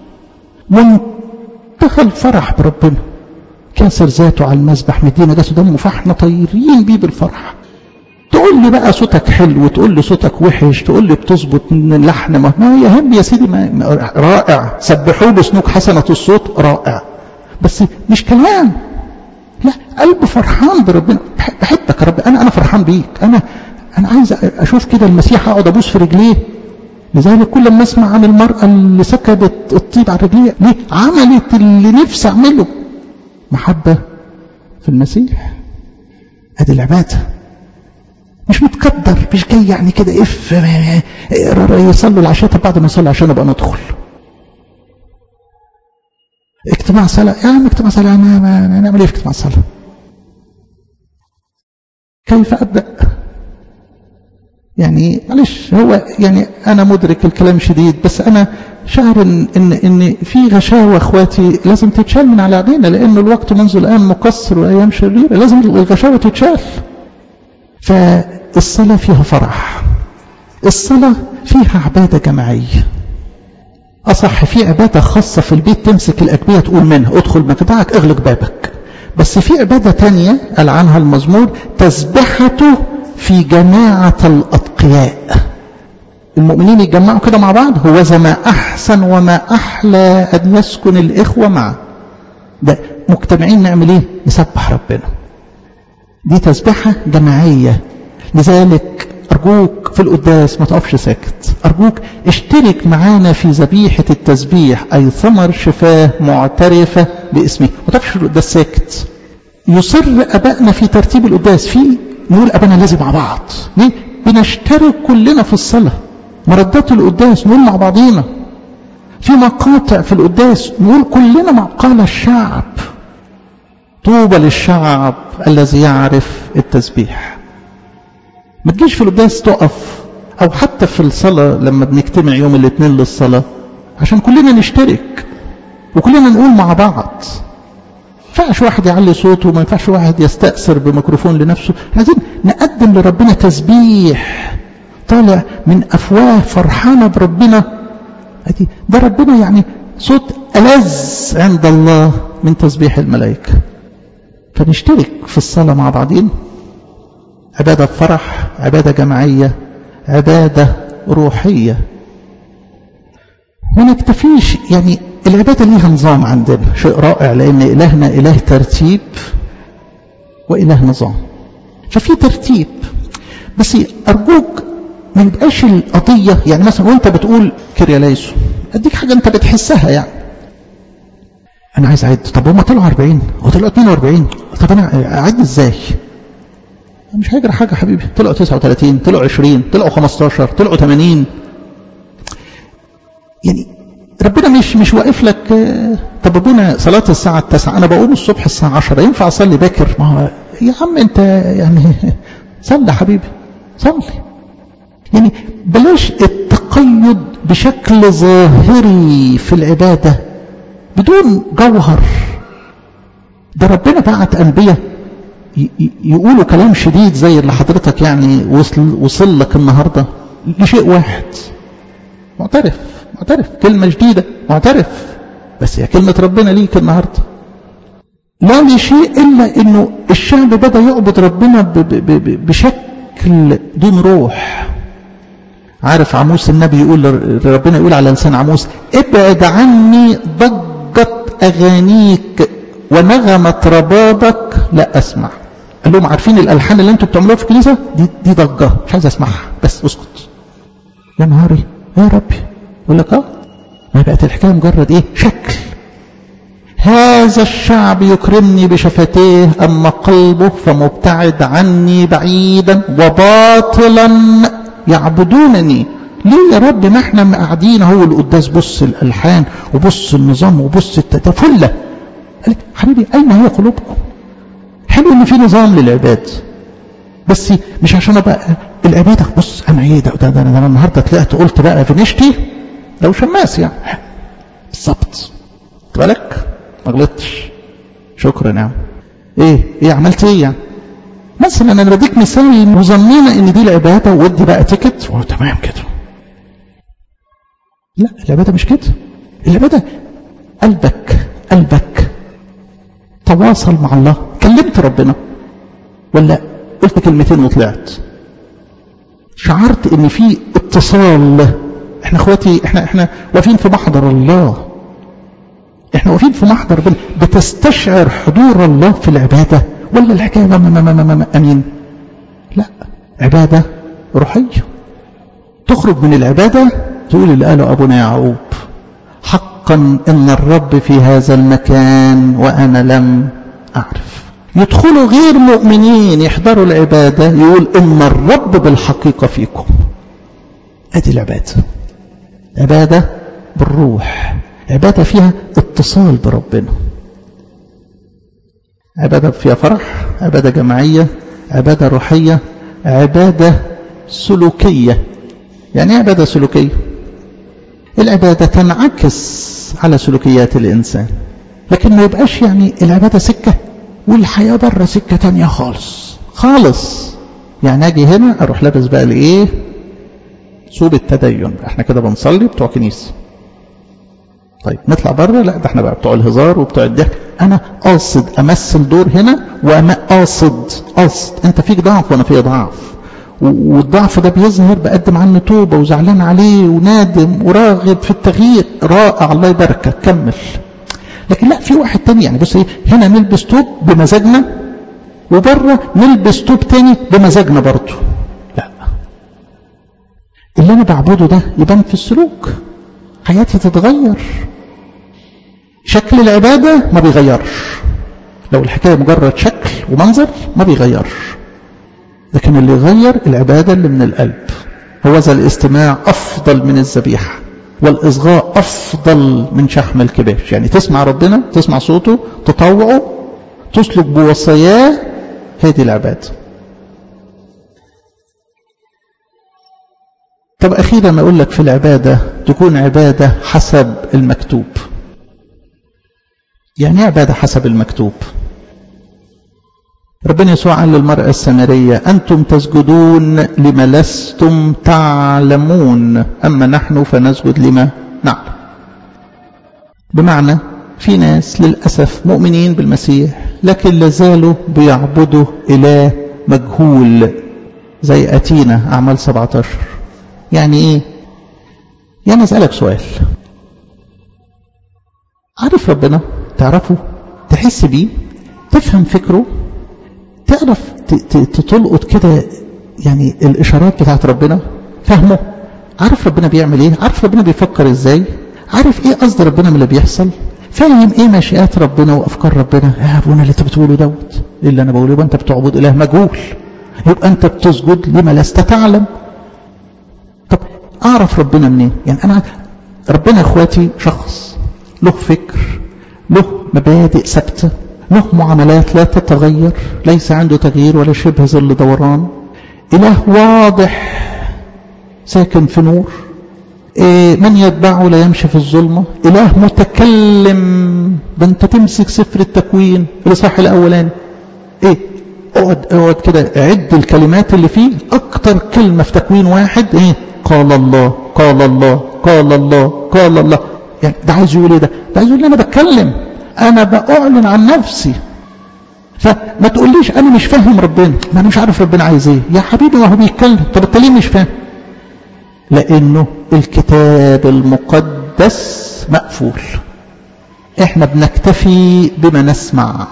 منتهى الفرح بربنا كسر ذاته على المسبح مدينا جسد دمه فاحنا طايرين بيه بالفرح تقول لي بقى صوتك حلو تقول لي صوتك وحش تقول لي بتظبط من اللحن ما, ما يهم يا سيدي ما رائع سبحوه بسنوك حسنة الصوت رائع بس مش كلام لا قلب فرحان بربنا بحبك يا رب انا انا فرحان بيك انا انا عايز اشوف كده المسيح اقعد ابوس في رجليه لذلك كل ما اسمع عن المرأة اللي سكبت الطيب على رجليها ليه عملت اللي نفسي اعمله محبة في المسيح ادي العبادة مش متقدر مش جاي يعني كده اف يصلوا العشاء طب بعد ما يصلي عشان ابقى ندخل اجتماع صلاة يا عم اجتماع صلاة ما, ما نعمل ايه في اجتماع صلاة كيف ابدأ يعني معلش هو يعني انا مدرك الكلام شديد بس انا شعر ان ان, إن في غشاوه اخواتي لازم تتشال من على عينينا لان الوقت منذ الان مقصر وايام شريره لازم الغشاوه تتشال فالصلاه فيها فرح الصلاه فيها عباده جماعيه اصح في عباده خاصه في البيت تمسك الاجبيه تقول منها ادخل مكتبك اغلق بابك بس في عباده تانية قال عنها المزمور تسبحته في جماعة الأتقياء المؤمنين يتجمعوا كده مع بعض هو ما أحسن وما أحلى أن يسكن الإخوة معا ده مجتمعين نعمل إيه نسبح ربنا دي تسبحة جماعية لذلك أرجوك في القداس ما تقفش ساكت أرجوك اشترك معانا في ذبيحة التسبيح أي ثمر شفاه معترفة باسمه ما تقفش في القداس ساكت يصر أبائنا في ترتيب القداس في نقول أبانا لازم مع بعض ليه؟ بنشترك كلنا في الصلاة مردات القداس نقول مع بعضينا في مقاطع في القداس نقول كلنا مع قال الشعب طوبى للشعب الذي يعرف التسبيح ما تجيش في القداس تقف او حتى في الصلاة لما بنجتمع يوم الاثنين للصلاة عشان كلنا نشترك وكلنا نقول مع بعض ينفعش واحد يعلي صوته وما ينفعش واحد يستأثر بميكروفون لنفسه عايزين نقدم لربنا تسبيح طالع من أفواه فرحانة بربنا ده ربنا يعني صوت ألذ عند الله من تسبيح الملائكة فنشترك في الصلاة مع بعضين عبادة فرح عبادة جماعية عبادة روحية ما نكتفيش يعني العبادة ليها نظام عندنا شيء رائع لأن إلهنا إله ترتيب وإله نظام ففي ترتيب بس أرجوك ما يبقاش القضية يعني مثلا وانت بتقول كريا ليسو اديك حاجة انت بتحسها يعني انا عايز اعد طب هم طلعوا 40 هو طلعوا 42 طب انا اعد ازاي مش هيجرى حاجة حبيبي طلعوا 39 طلعوا 20 طلعوا 15 طلعوا 80 يعني ربنا مش مش واقف لك طب ابونا صلاة الساعة 9 انا بقوم الصبح الساعة 10 ينفع اصلي باكر ما هو يا عم انت يعني صلي حبيبي صلي يعني بلاش التقيد بشكل ظاهري في العبادة بدون جوهر ده ربنا بعت أنبياء يقولوا كلام شديد زي اللي حضرتك يعني وصل, وصل لك النهاردة لشيء واحد معترف معترف كلمة جديدة معترف بس هي كلمة ربنا ليك النهاردة لا لشيء إلا أنه الشعب بدأ يعبد ربنا ب ب ب بشكل دون روح عارف عموس النبي يقول ربنا يقول على لسان عموس ابعد عني ضجة أغانيك ونغمة ربابك لا أسمع قال لهم عارفين الألحان اللي انتوا بتعملوها في الكنيسة دي, دي ضجة مش عايز أسمعها بس اسكت يا نهاري يا ربي يقول لك اه ما بقت الحكاية مجرد ايه شكل هذا الشعب يكرمني بشفتيه أما قلبه فمبتعد عني بعيدا وباطلا يعبدونني ليه يا رب ما احنا قاعدين هو القداس بص الالحان وبص النظام وبص التفله قال حبيبي اين هي قلوبكم حلو ان في نظام للعباد بس مش عشان ابقى العباده بص انا ايه ده ده, ده, ده انا النهارده طلعت قلت بقى في نشتي لو شماس يعني بالظبط بالك ما غلطتش شكرا يا عم ايه ايه عملت ايه يعني مثلا انا بديك مثال مظنينه ان دي العباده ودي بقى تيكت تمام كده لا العباده مش كده العباده قلبك قلبك تواصل مع الله كلمت ربنا ولا قلت كلمتين وطلعت شعرت ان في اتصال احنا اخواتي احنا احنا واقفين في محضر الله احنا واقفين في محضر ربنا بتستشعر حضور الله في العبادة ولا الحكاية ما ما ما ما ما أمين لا عبادة روحية تخرج من العبادة تقول اللي قاله أبونا يعقوب حقا إن الرب في هذا المكان وأنا لم أعرف يدخلوا غير مؤمنين يحضروا العبادة يقول إن الرب بالحقيقة فيكم أدي العبادة عبادة بالروح عبادة فيها اتصال بربنا عبادة فيها فرح عبادة جماعية عبادة روحية عبادة سلوكية يعني ايه عبادة سلوكية العبادة تنعكس على سلوكيات الإنسان لكن ما يبقاش يعني العبادة سكة والحياة بره سكة تانية خالص خالص يعني أجي هنا أروح لابس بقى لإيه صوب التدين احنا كده بنصلي بتوع كنيسة طيب نطلع بره لا ده احنا بقى بتوع الهزار وبتوع الضحك انا قاصد امثل دور هنا وما قاصد قاصد انت فيك ضعف وانا فيا ضعف والضعف ده بيظهر بقدم عنه توبه وزعلان عليه ونادم وراغب في التغيير رائع الله يباركك كمل لكن لا في واحد تاني يعني بص ايه هنا نلبس توب بمزاجنا وبره نلبس توب تاني بمزاجنا برضه لا اللي انا بعبده ده يبان في السلوك حياتي تتغير شكل العبادة ما بيغيرش لو الحكاية مجرد شكل ومنظر ما بيغيرش لكن اللي يغير العبادة اللي من القلب هو ذا الاستماع أفضل من الذبيحة والإصغاء أفضل من شحم الكباش يعني تسمع ربنا تسمع صوته تطوعه تسلك بوصاياه هذه العبادة طب أخيرا ما أقول لك في العبادة تكون عبادة حسب المكتوب يعني ايه عبادة حسب المكتوب ربنا يسوع قال للمرأة السامرية أنتم تسجدون لما لستم تعلمون أما نحن فنسجد لما نعلم بمعنى في ناس للأسف مؤمنين بالمسيح لكن لازالوا بيعبدوا إله مجهول زي أتينا أعمال 17 يعني إيه يعني أسألك سؤال عارف ربنا تعرفه تحس بيه تفهم فكره تعرف تلقط كده يعني الإشارات بتاعت ربنا فهمه عارف ربنا بيعمل ايه عارف ربنا بيفكر ازاي عارف ايه قصد ربنا من اللي بيحصل فاهم ايه مشيئات ربنا وافكار ربنا يا ابونا اللي انت بتقوله دوت ايه اللي انا بقوله يبقى انت بتعبد اله مجهول يبقى انت بتسجد لما لست تعلم طب اعرف ربنا منين يعني انا ربنا اخواتي شخص له فكر له مبادئ ثابته له معاملات لا تتغير ليس عنده تغيير ولا شبه ظل دوران إله واضح ساكن في نور إيه من يتبعه لا يمشي في الظلمة إله متكلم ده أنت تمسك سفر التكوين الإصحاح الأولاني إيه اقعد اقعد كده عد الكلمات اللي فيه أكتر كلمة في تكوين واحد إيه قال الله قال الله قال الله قال الله يعني ده عايز يقول إيه ده ده عايز يقول أنا بتكلم أنا بأعلن عن نفسي فما تقوليش أنا مش فاهم ربنا ما أنا مش عارف ربنا عايز إيه يا حبيبي ما هو بيتكلم طب أنت ليه مش فاهم لأنه الكتاب المقدس مقفول إحنا بنكتفي بما نسمع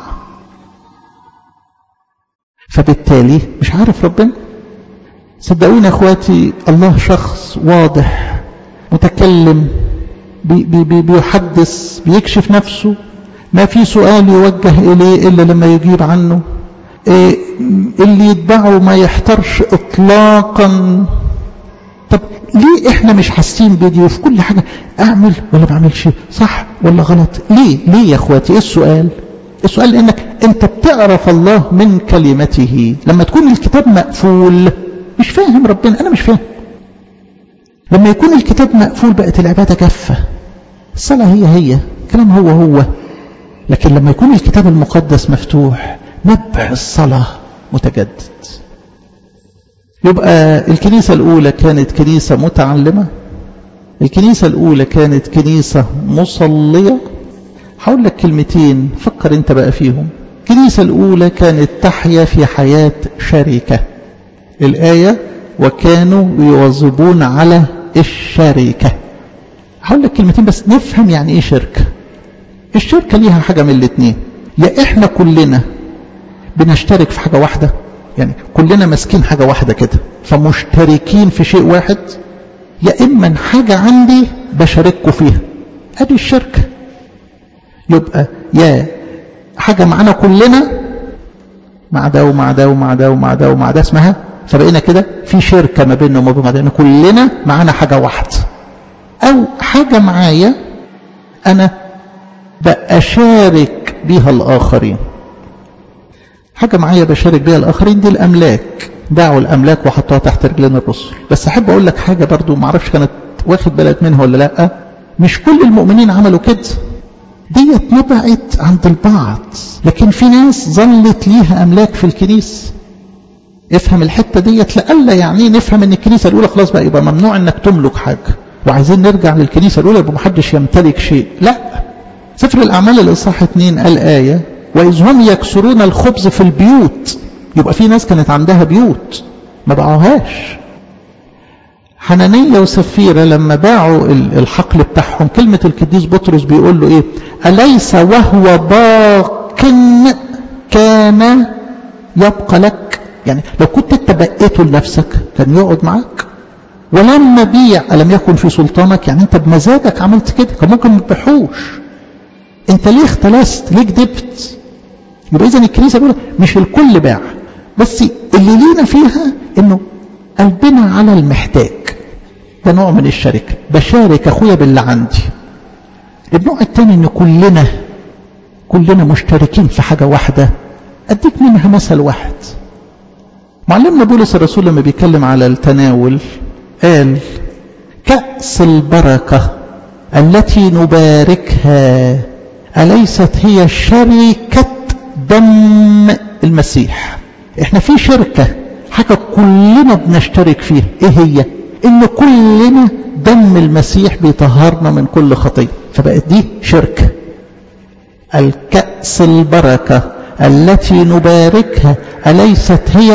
فبالتالي مش عارف ربنا صدقوني يا اخواتي الله شخص واضح متكلم بي بي بيحدث بيكشف نفسه ما في سؤال يوجه إليه إلا لما يجيب عنه إيه اللي يتبعه ما يحترش إطلاقا طب ليه إحنا مش حاسين بدي وفي كل حاجة أعمل ولا ما أعملش صح ولا غلط ليه ليه يا أخواتي إيه السؤال السؤال إنك أنت بتعرف الله من كلمته لما تكون الكتاب مقفول مش فاهم ربنا أنا مش فاهم لما يكون الكتاب مقفول بقت العبادة جافة الصلاة هي هي كلام هو هو لكن لما يكون الكتاب المقدس مفتوح نبع الصلاة متجدد يبقى الكنيسة الأولى كانت كنيسة متعلمة الكنيسة الأولى كانت كنيسة مصلية هقول لك كلمتين فكر انت بقى فيهم الكنيسة الأولى كانت تحيا في حياة شركة الآية وكانوا يواظبون على الشركة هقول لك كلمتين بس نفهم يعني ايه شركة الشركة ليها حاجة من الاتنين يا احنا كلنا بنشترك في حاجة واحدة يعني كلنا ماسكين حاجة واحدة كده فمشتركين في شيء واحد يا إما حاجة عندي بشارككم فيها ادي الشركة يبقى يا حاجة معانا كلنا مع ده ومع ده ومع ده ومع ده ومع ده اسمها فبقينا كده في شركة ما بيننا وما بين بعضنا كلنا معانا حاجة واحدة أو حاجة معايا أنا بأشارك بيها الآخرين حاجة معايا بشارك بيها الآخرين دي الأملاك باعوا الأملاك وحطوها تحت رجلين الرسل بس أحب أقول لك حاجة برضو معرفش كانت واخد بالك منها ولا لأ مش كل المؤمنين عملوا كده ديت نبعت عند البعض لكن في ناس ظلت ليها أملاك في الكنيسة افهم الحتة ديت لألا يعني نفهم ان الكنيسة الأولى خلاص بقى يبقى ممنوع انك تملك حاجة وعايزين نرجع للكنيسة الأولى يبقى محدش يمتلك شيء لا سفر الأعمال الإصحاح 2 قال آية وإذ هم يكسرون الخبز في البيوت يبقى في ناس كانت عندها بيوت ما باعوهاش حنانية وسفيرة لما باعوا الحقل بتاعهم كلمة القديس بطرس بيقول له ايه أليس وهو باق كان يبقى لك يعني لو كنت اتبقيته لنفسك كان يقعد معاك ولما بيع ألم يكن في سلطانك يعني انت بمزاجك عملت كده كان ممكن ما تبيعوش انت ليه اختلست ليه كدبت يبقى اذا الكنيسه بيقول مش الكل باع بس اللي لينا فيها انه قلبنا على المحتاج ده نوع من الشركه بشارك اخويا باللي عندي النوع الثاني ان كلنا كلنا مشتركين في حاجه واحده اديك منها مثل واحد معلمنا بولس الرسول لما بيتكلم على التناول قال كأس البركة التي نباركها أليست هي شركة دم المسيح احنا في شركة حاجة كلنا بنشترك فيها ايه هي ان كلنا دم المسيح بيطهرنا من كل خطية فبقت دي شركة الكأس البركة التي نباركها أليست هي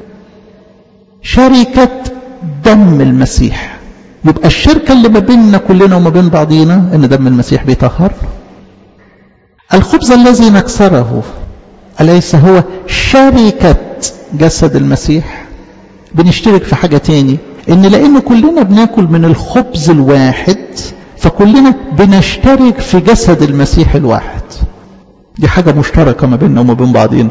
شركة دم المسيح يبقى الشركة اللي ما بيننا كلنا وما بين بعضينا ان دم المسيح بيطهرنا الخبز الذي نكسره أليس هو شركة جسد المسيح بنشترك في حاجة تاني ان لان كلنا بناكل من الخبز الواحد فكلنا بنشترك في جسد المسيح الواحد دي حاجة مشتركة ما بيننا وما بين بعضينا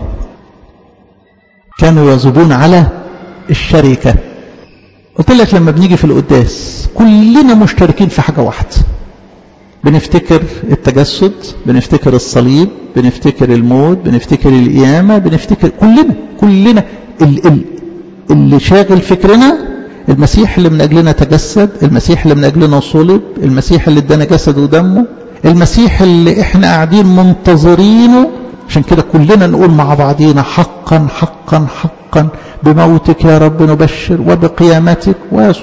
كانوا يذوبون على الشركة قلت لك لما بنيجي في القداس كلنا مشتركين في حاجة واحدة بنفتكر التجسد بنفتكر الصليب بنفتكر الموت بنفتكر القيامة بنفتكر كلنا كلنا ال ال اللي شاغل فكرنا المسيح اللي من أجلنا تجسد المسيح اللي من أجلنا صلب المسيح اللي ادانا جسد ودمه المسيح اللي احنا قاعدين منتظرينه عشان كده كلنا نقول مع بعضينا حقا حقا حقا بموتك يا رب نبشر وبقيامتك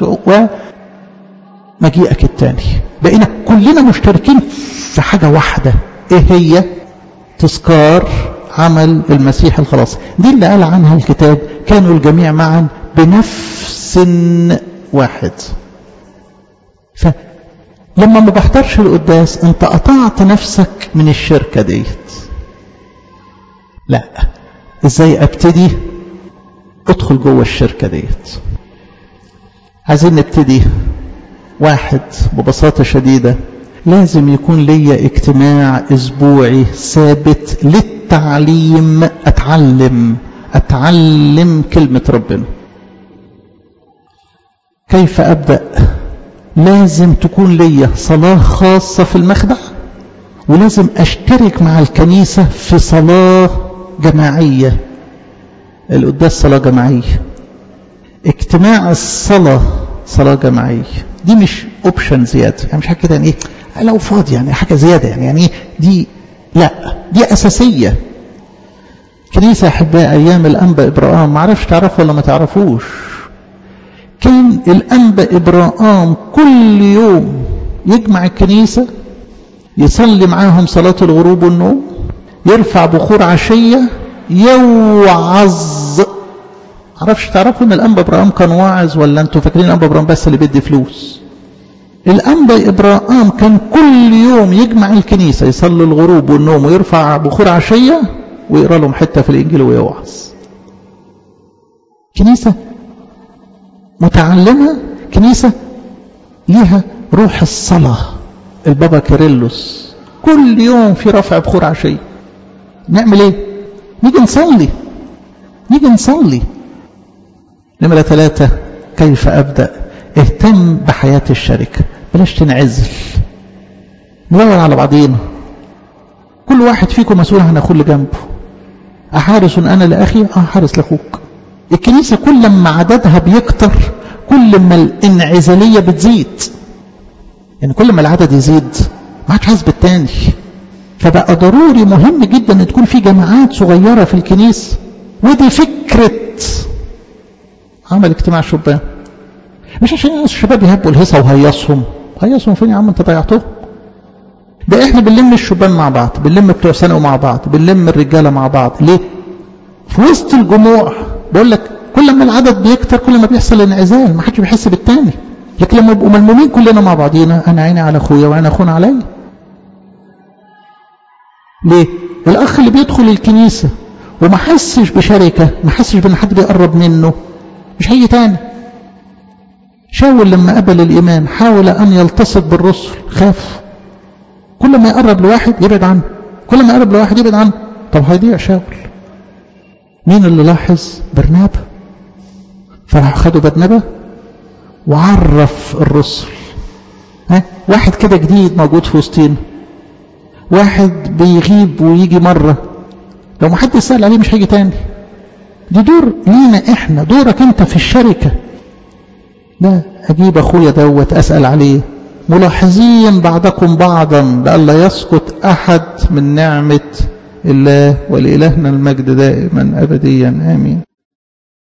ومجيئك الثاني بقينا كلنا مشتركين في حاجة واحدة ايه هي تذكار عمل المسيح الخلاص دي اللي قال عنها الكتاب كانوا الجميع معا بنفس واحد فلما ما بحضرش القداس انت قطعت نفسك من الشركة ديت لا ازاي ابتدي ادخل جوه الشركة ديت عايزين نبتدي واحد ببساطة شديدة لازم يكون ليا اجتماع اسبوعي ثابت للتعليم اتعلم اتعلم كلمة ربنا كيف ابدأ لازم تكون ليا صلاة خاصة في المخدع ولازم اشترك مع الكنيسة في صلاة جماعية القداس صلاة جماعية اجتماع الصلاة صلاة جماعية دي مش اوبشن زيادة يعني مش حاجة كده يعني ايه لو فاضي يعني حاجة زيادة يعني يعني دي لا دي أساسية كنيسة أحباء أيام الأنبا إبراهام ما عرفش تعرفوا ولا ما تعرفوش كان الأنبا إبراهام كل يوم يجمع الكنيسة يصلي معاهم صلاة الغروب والنوم يرفع بخور عشية يوعظ عرفش تعرفوا ان الانبا ابراهيم كان واعظ ولا انتوا فاكرين الانبا ابراهيم بس اللي بيدي فلوس الأنبا إبراهام كان كل يوم يجمع الكنيسة يصلي الغروب والنوم ويرفع بخور عشية ويقرأ لهم حتة في الإنجيل ويوعظ كنيسة متعلمة كنيسة ليها روح الصلاة البابا كيرلس كل يوم في رفع بخور عشية نعمل ايه نيجي نصلي نيجي نصلي نمرة ثلاثة كيف أبدأ اهتم بحياة الشركة بلاش تنعزل ندور على بعضينا كل واحد فيكم مسؤول عن أخوه اللي جنبه أحارس أنا لأخي أه حارس لأخوك الكنيسة كل ما عددها بيكتر كل ما الانعزالية بتزيد يعني كل ما العدد يزيد ما عادش حاسس بالتاني فبقى ضروري مهم جدا ان تكون في جماعات صغيرة في الكنيسة ودي فكرة عمل اجتماع شبان مش عشان الشباب يهبوا الهيصة وهيصهم هيصهم فين يا عم انت ضيعتهم ده احنا بنلم الشبان مع بعض بنلم بتوع ثانوي مع بعض بنلم الرجالة مع بعض ليه في وسط الجموع بقول لك كل ما العدد بيكتر كل ما بيحصل انعزال ما حدش بيحس بالتاني لكن لما يبقوا ملمومين كلنا مع بعضينا انا عيني على اخويا وانا اخونا عليا ليه الاخ اللي بيدخل الكنيسه وما حسش بشركه ما حسش بان حد بيقرب منه مش هيجي تاني شاول لما قبل الايمان حاول ان يلتصق بالرسل خاف كل ما يقرب لواحد يبعد عنه كل ما يقرب لواحد يبعد عنه طب هيضيع شاول مين اللي لاحظ برنابا فراح خدوا برنابا وعرف الرسل ها واحد كده جديد موجود في وسطينا واحد بيغيب ويجي مرة لو ما حد سأل عليه مش هيجي تاني دي دور لينا احنا دورك انت في الشركة لا اجيب اخويا دوت اسأل عليه ملاحظين بعضكم بعضا لئلا يسقط احد من نعمة الله ولإلهنا المجد دائما ابديا امين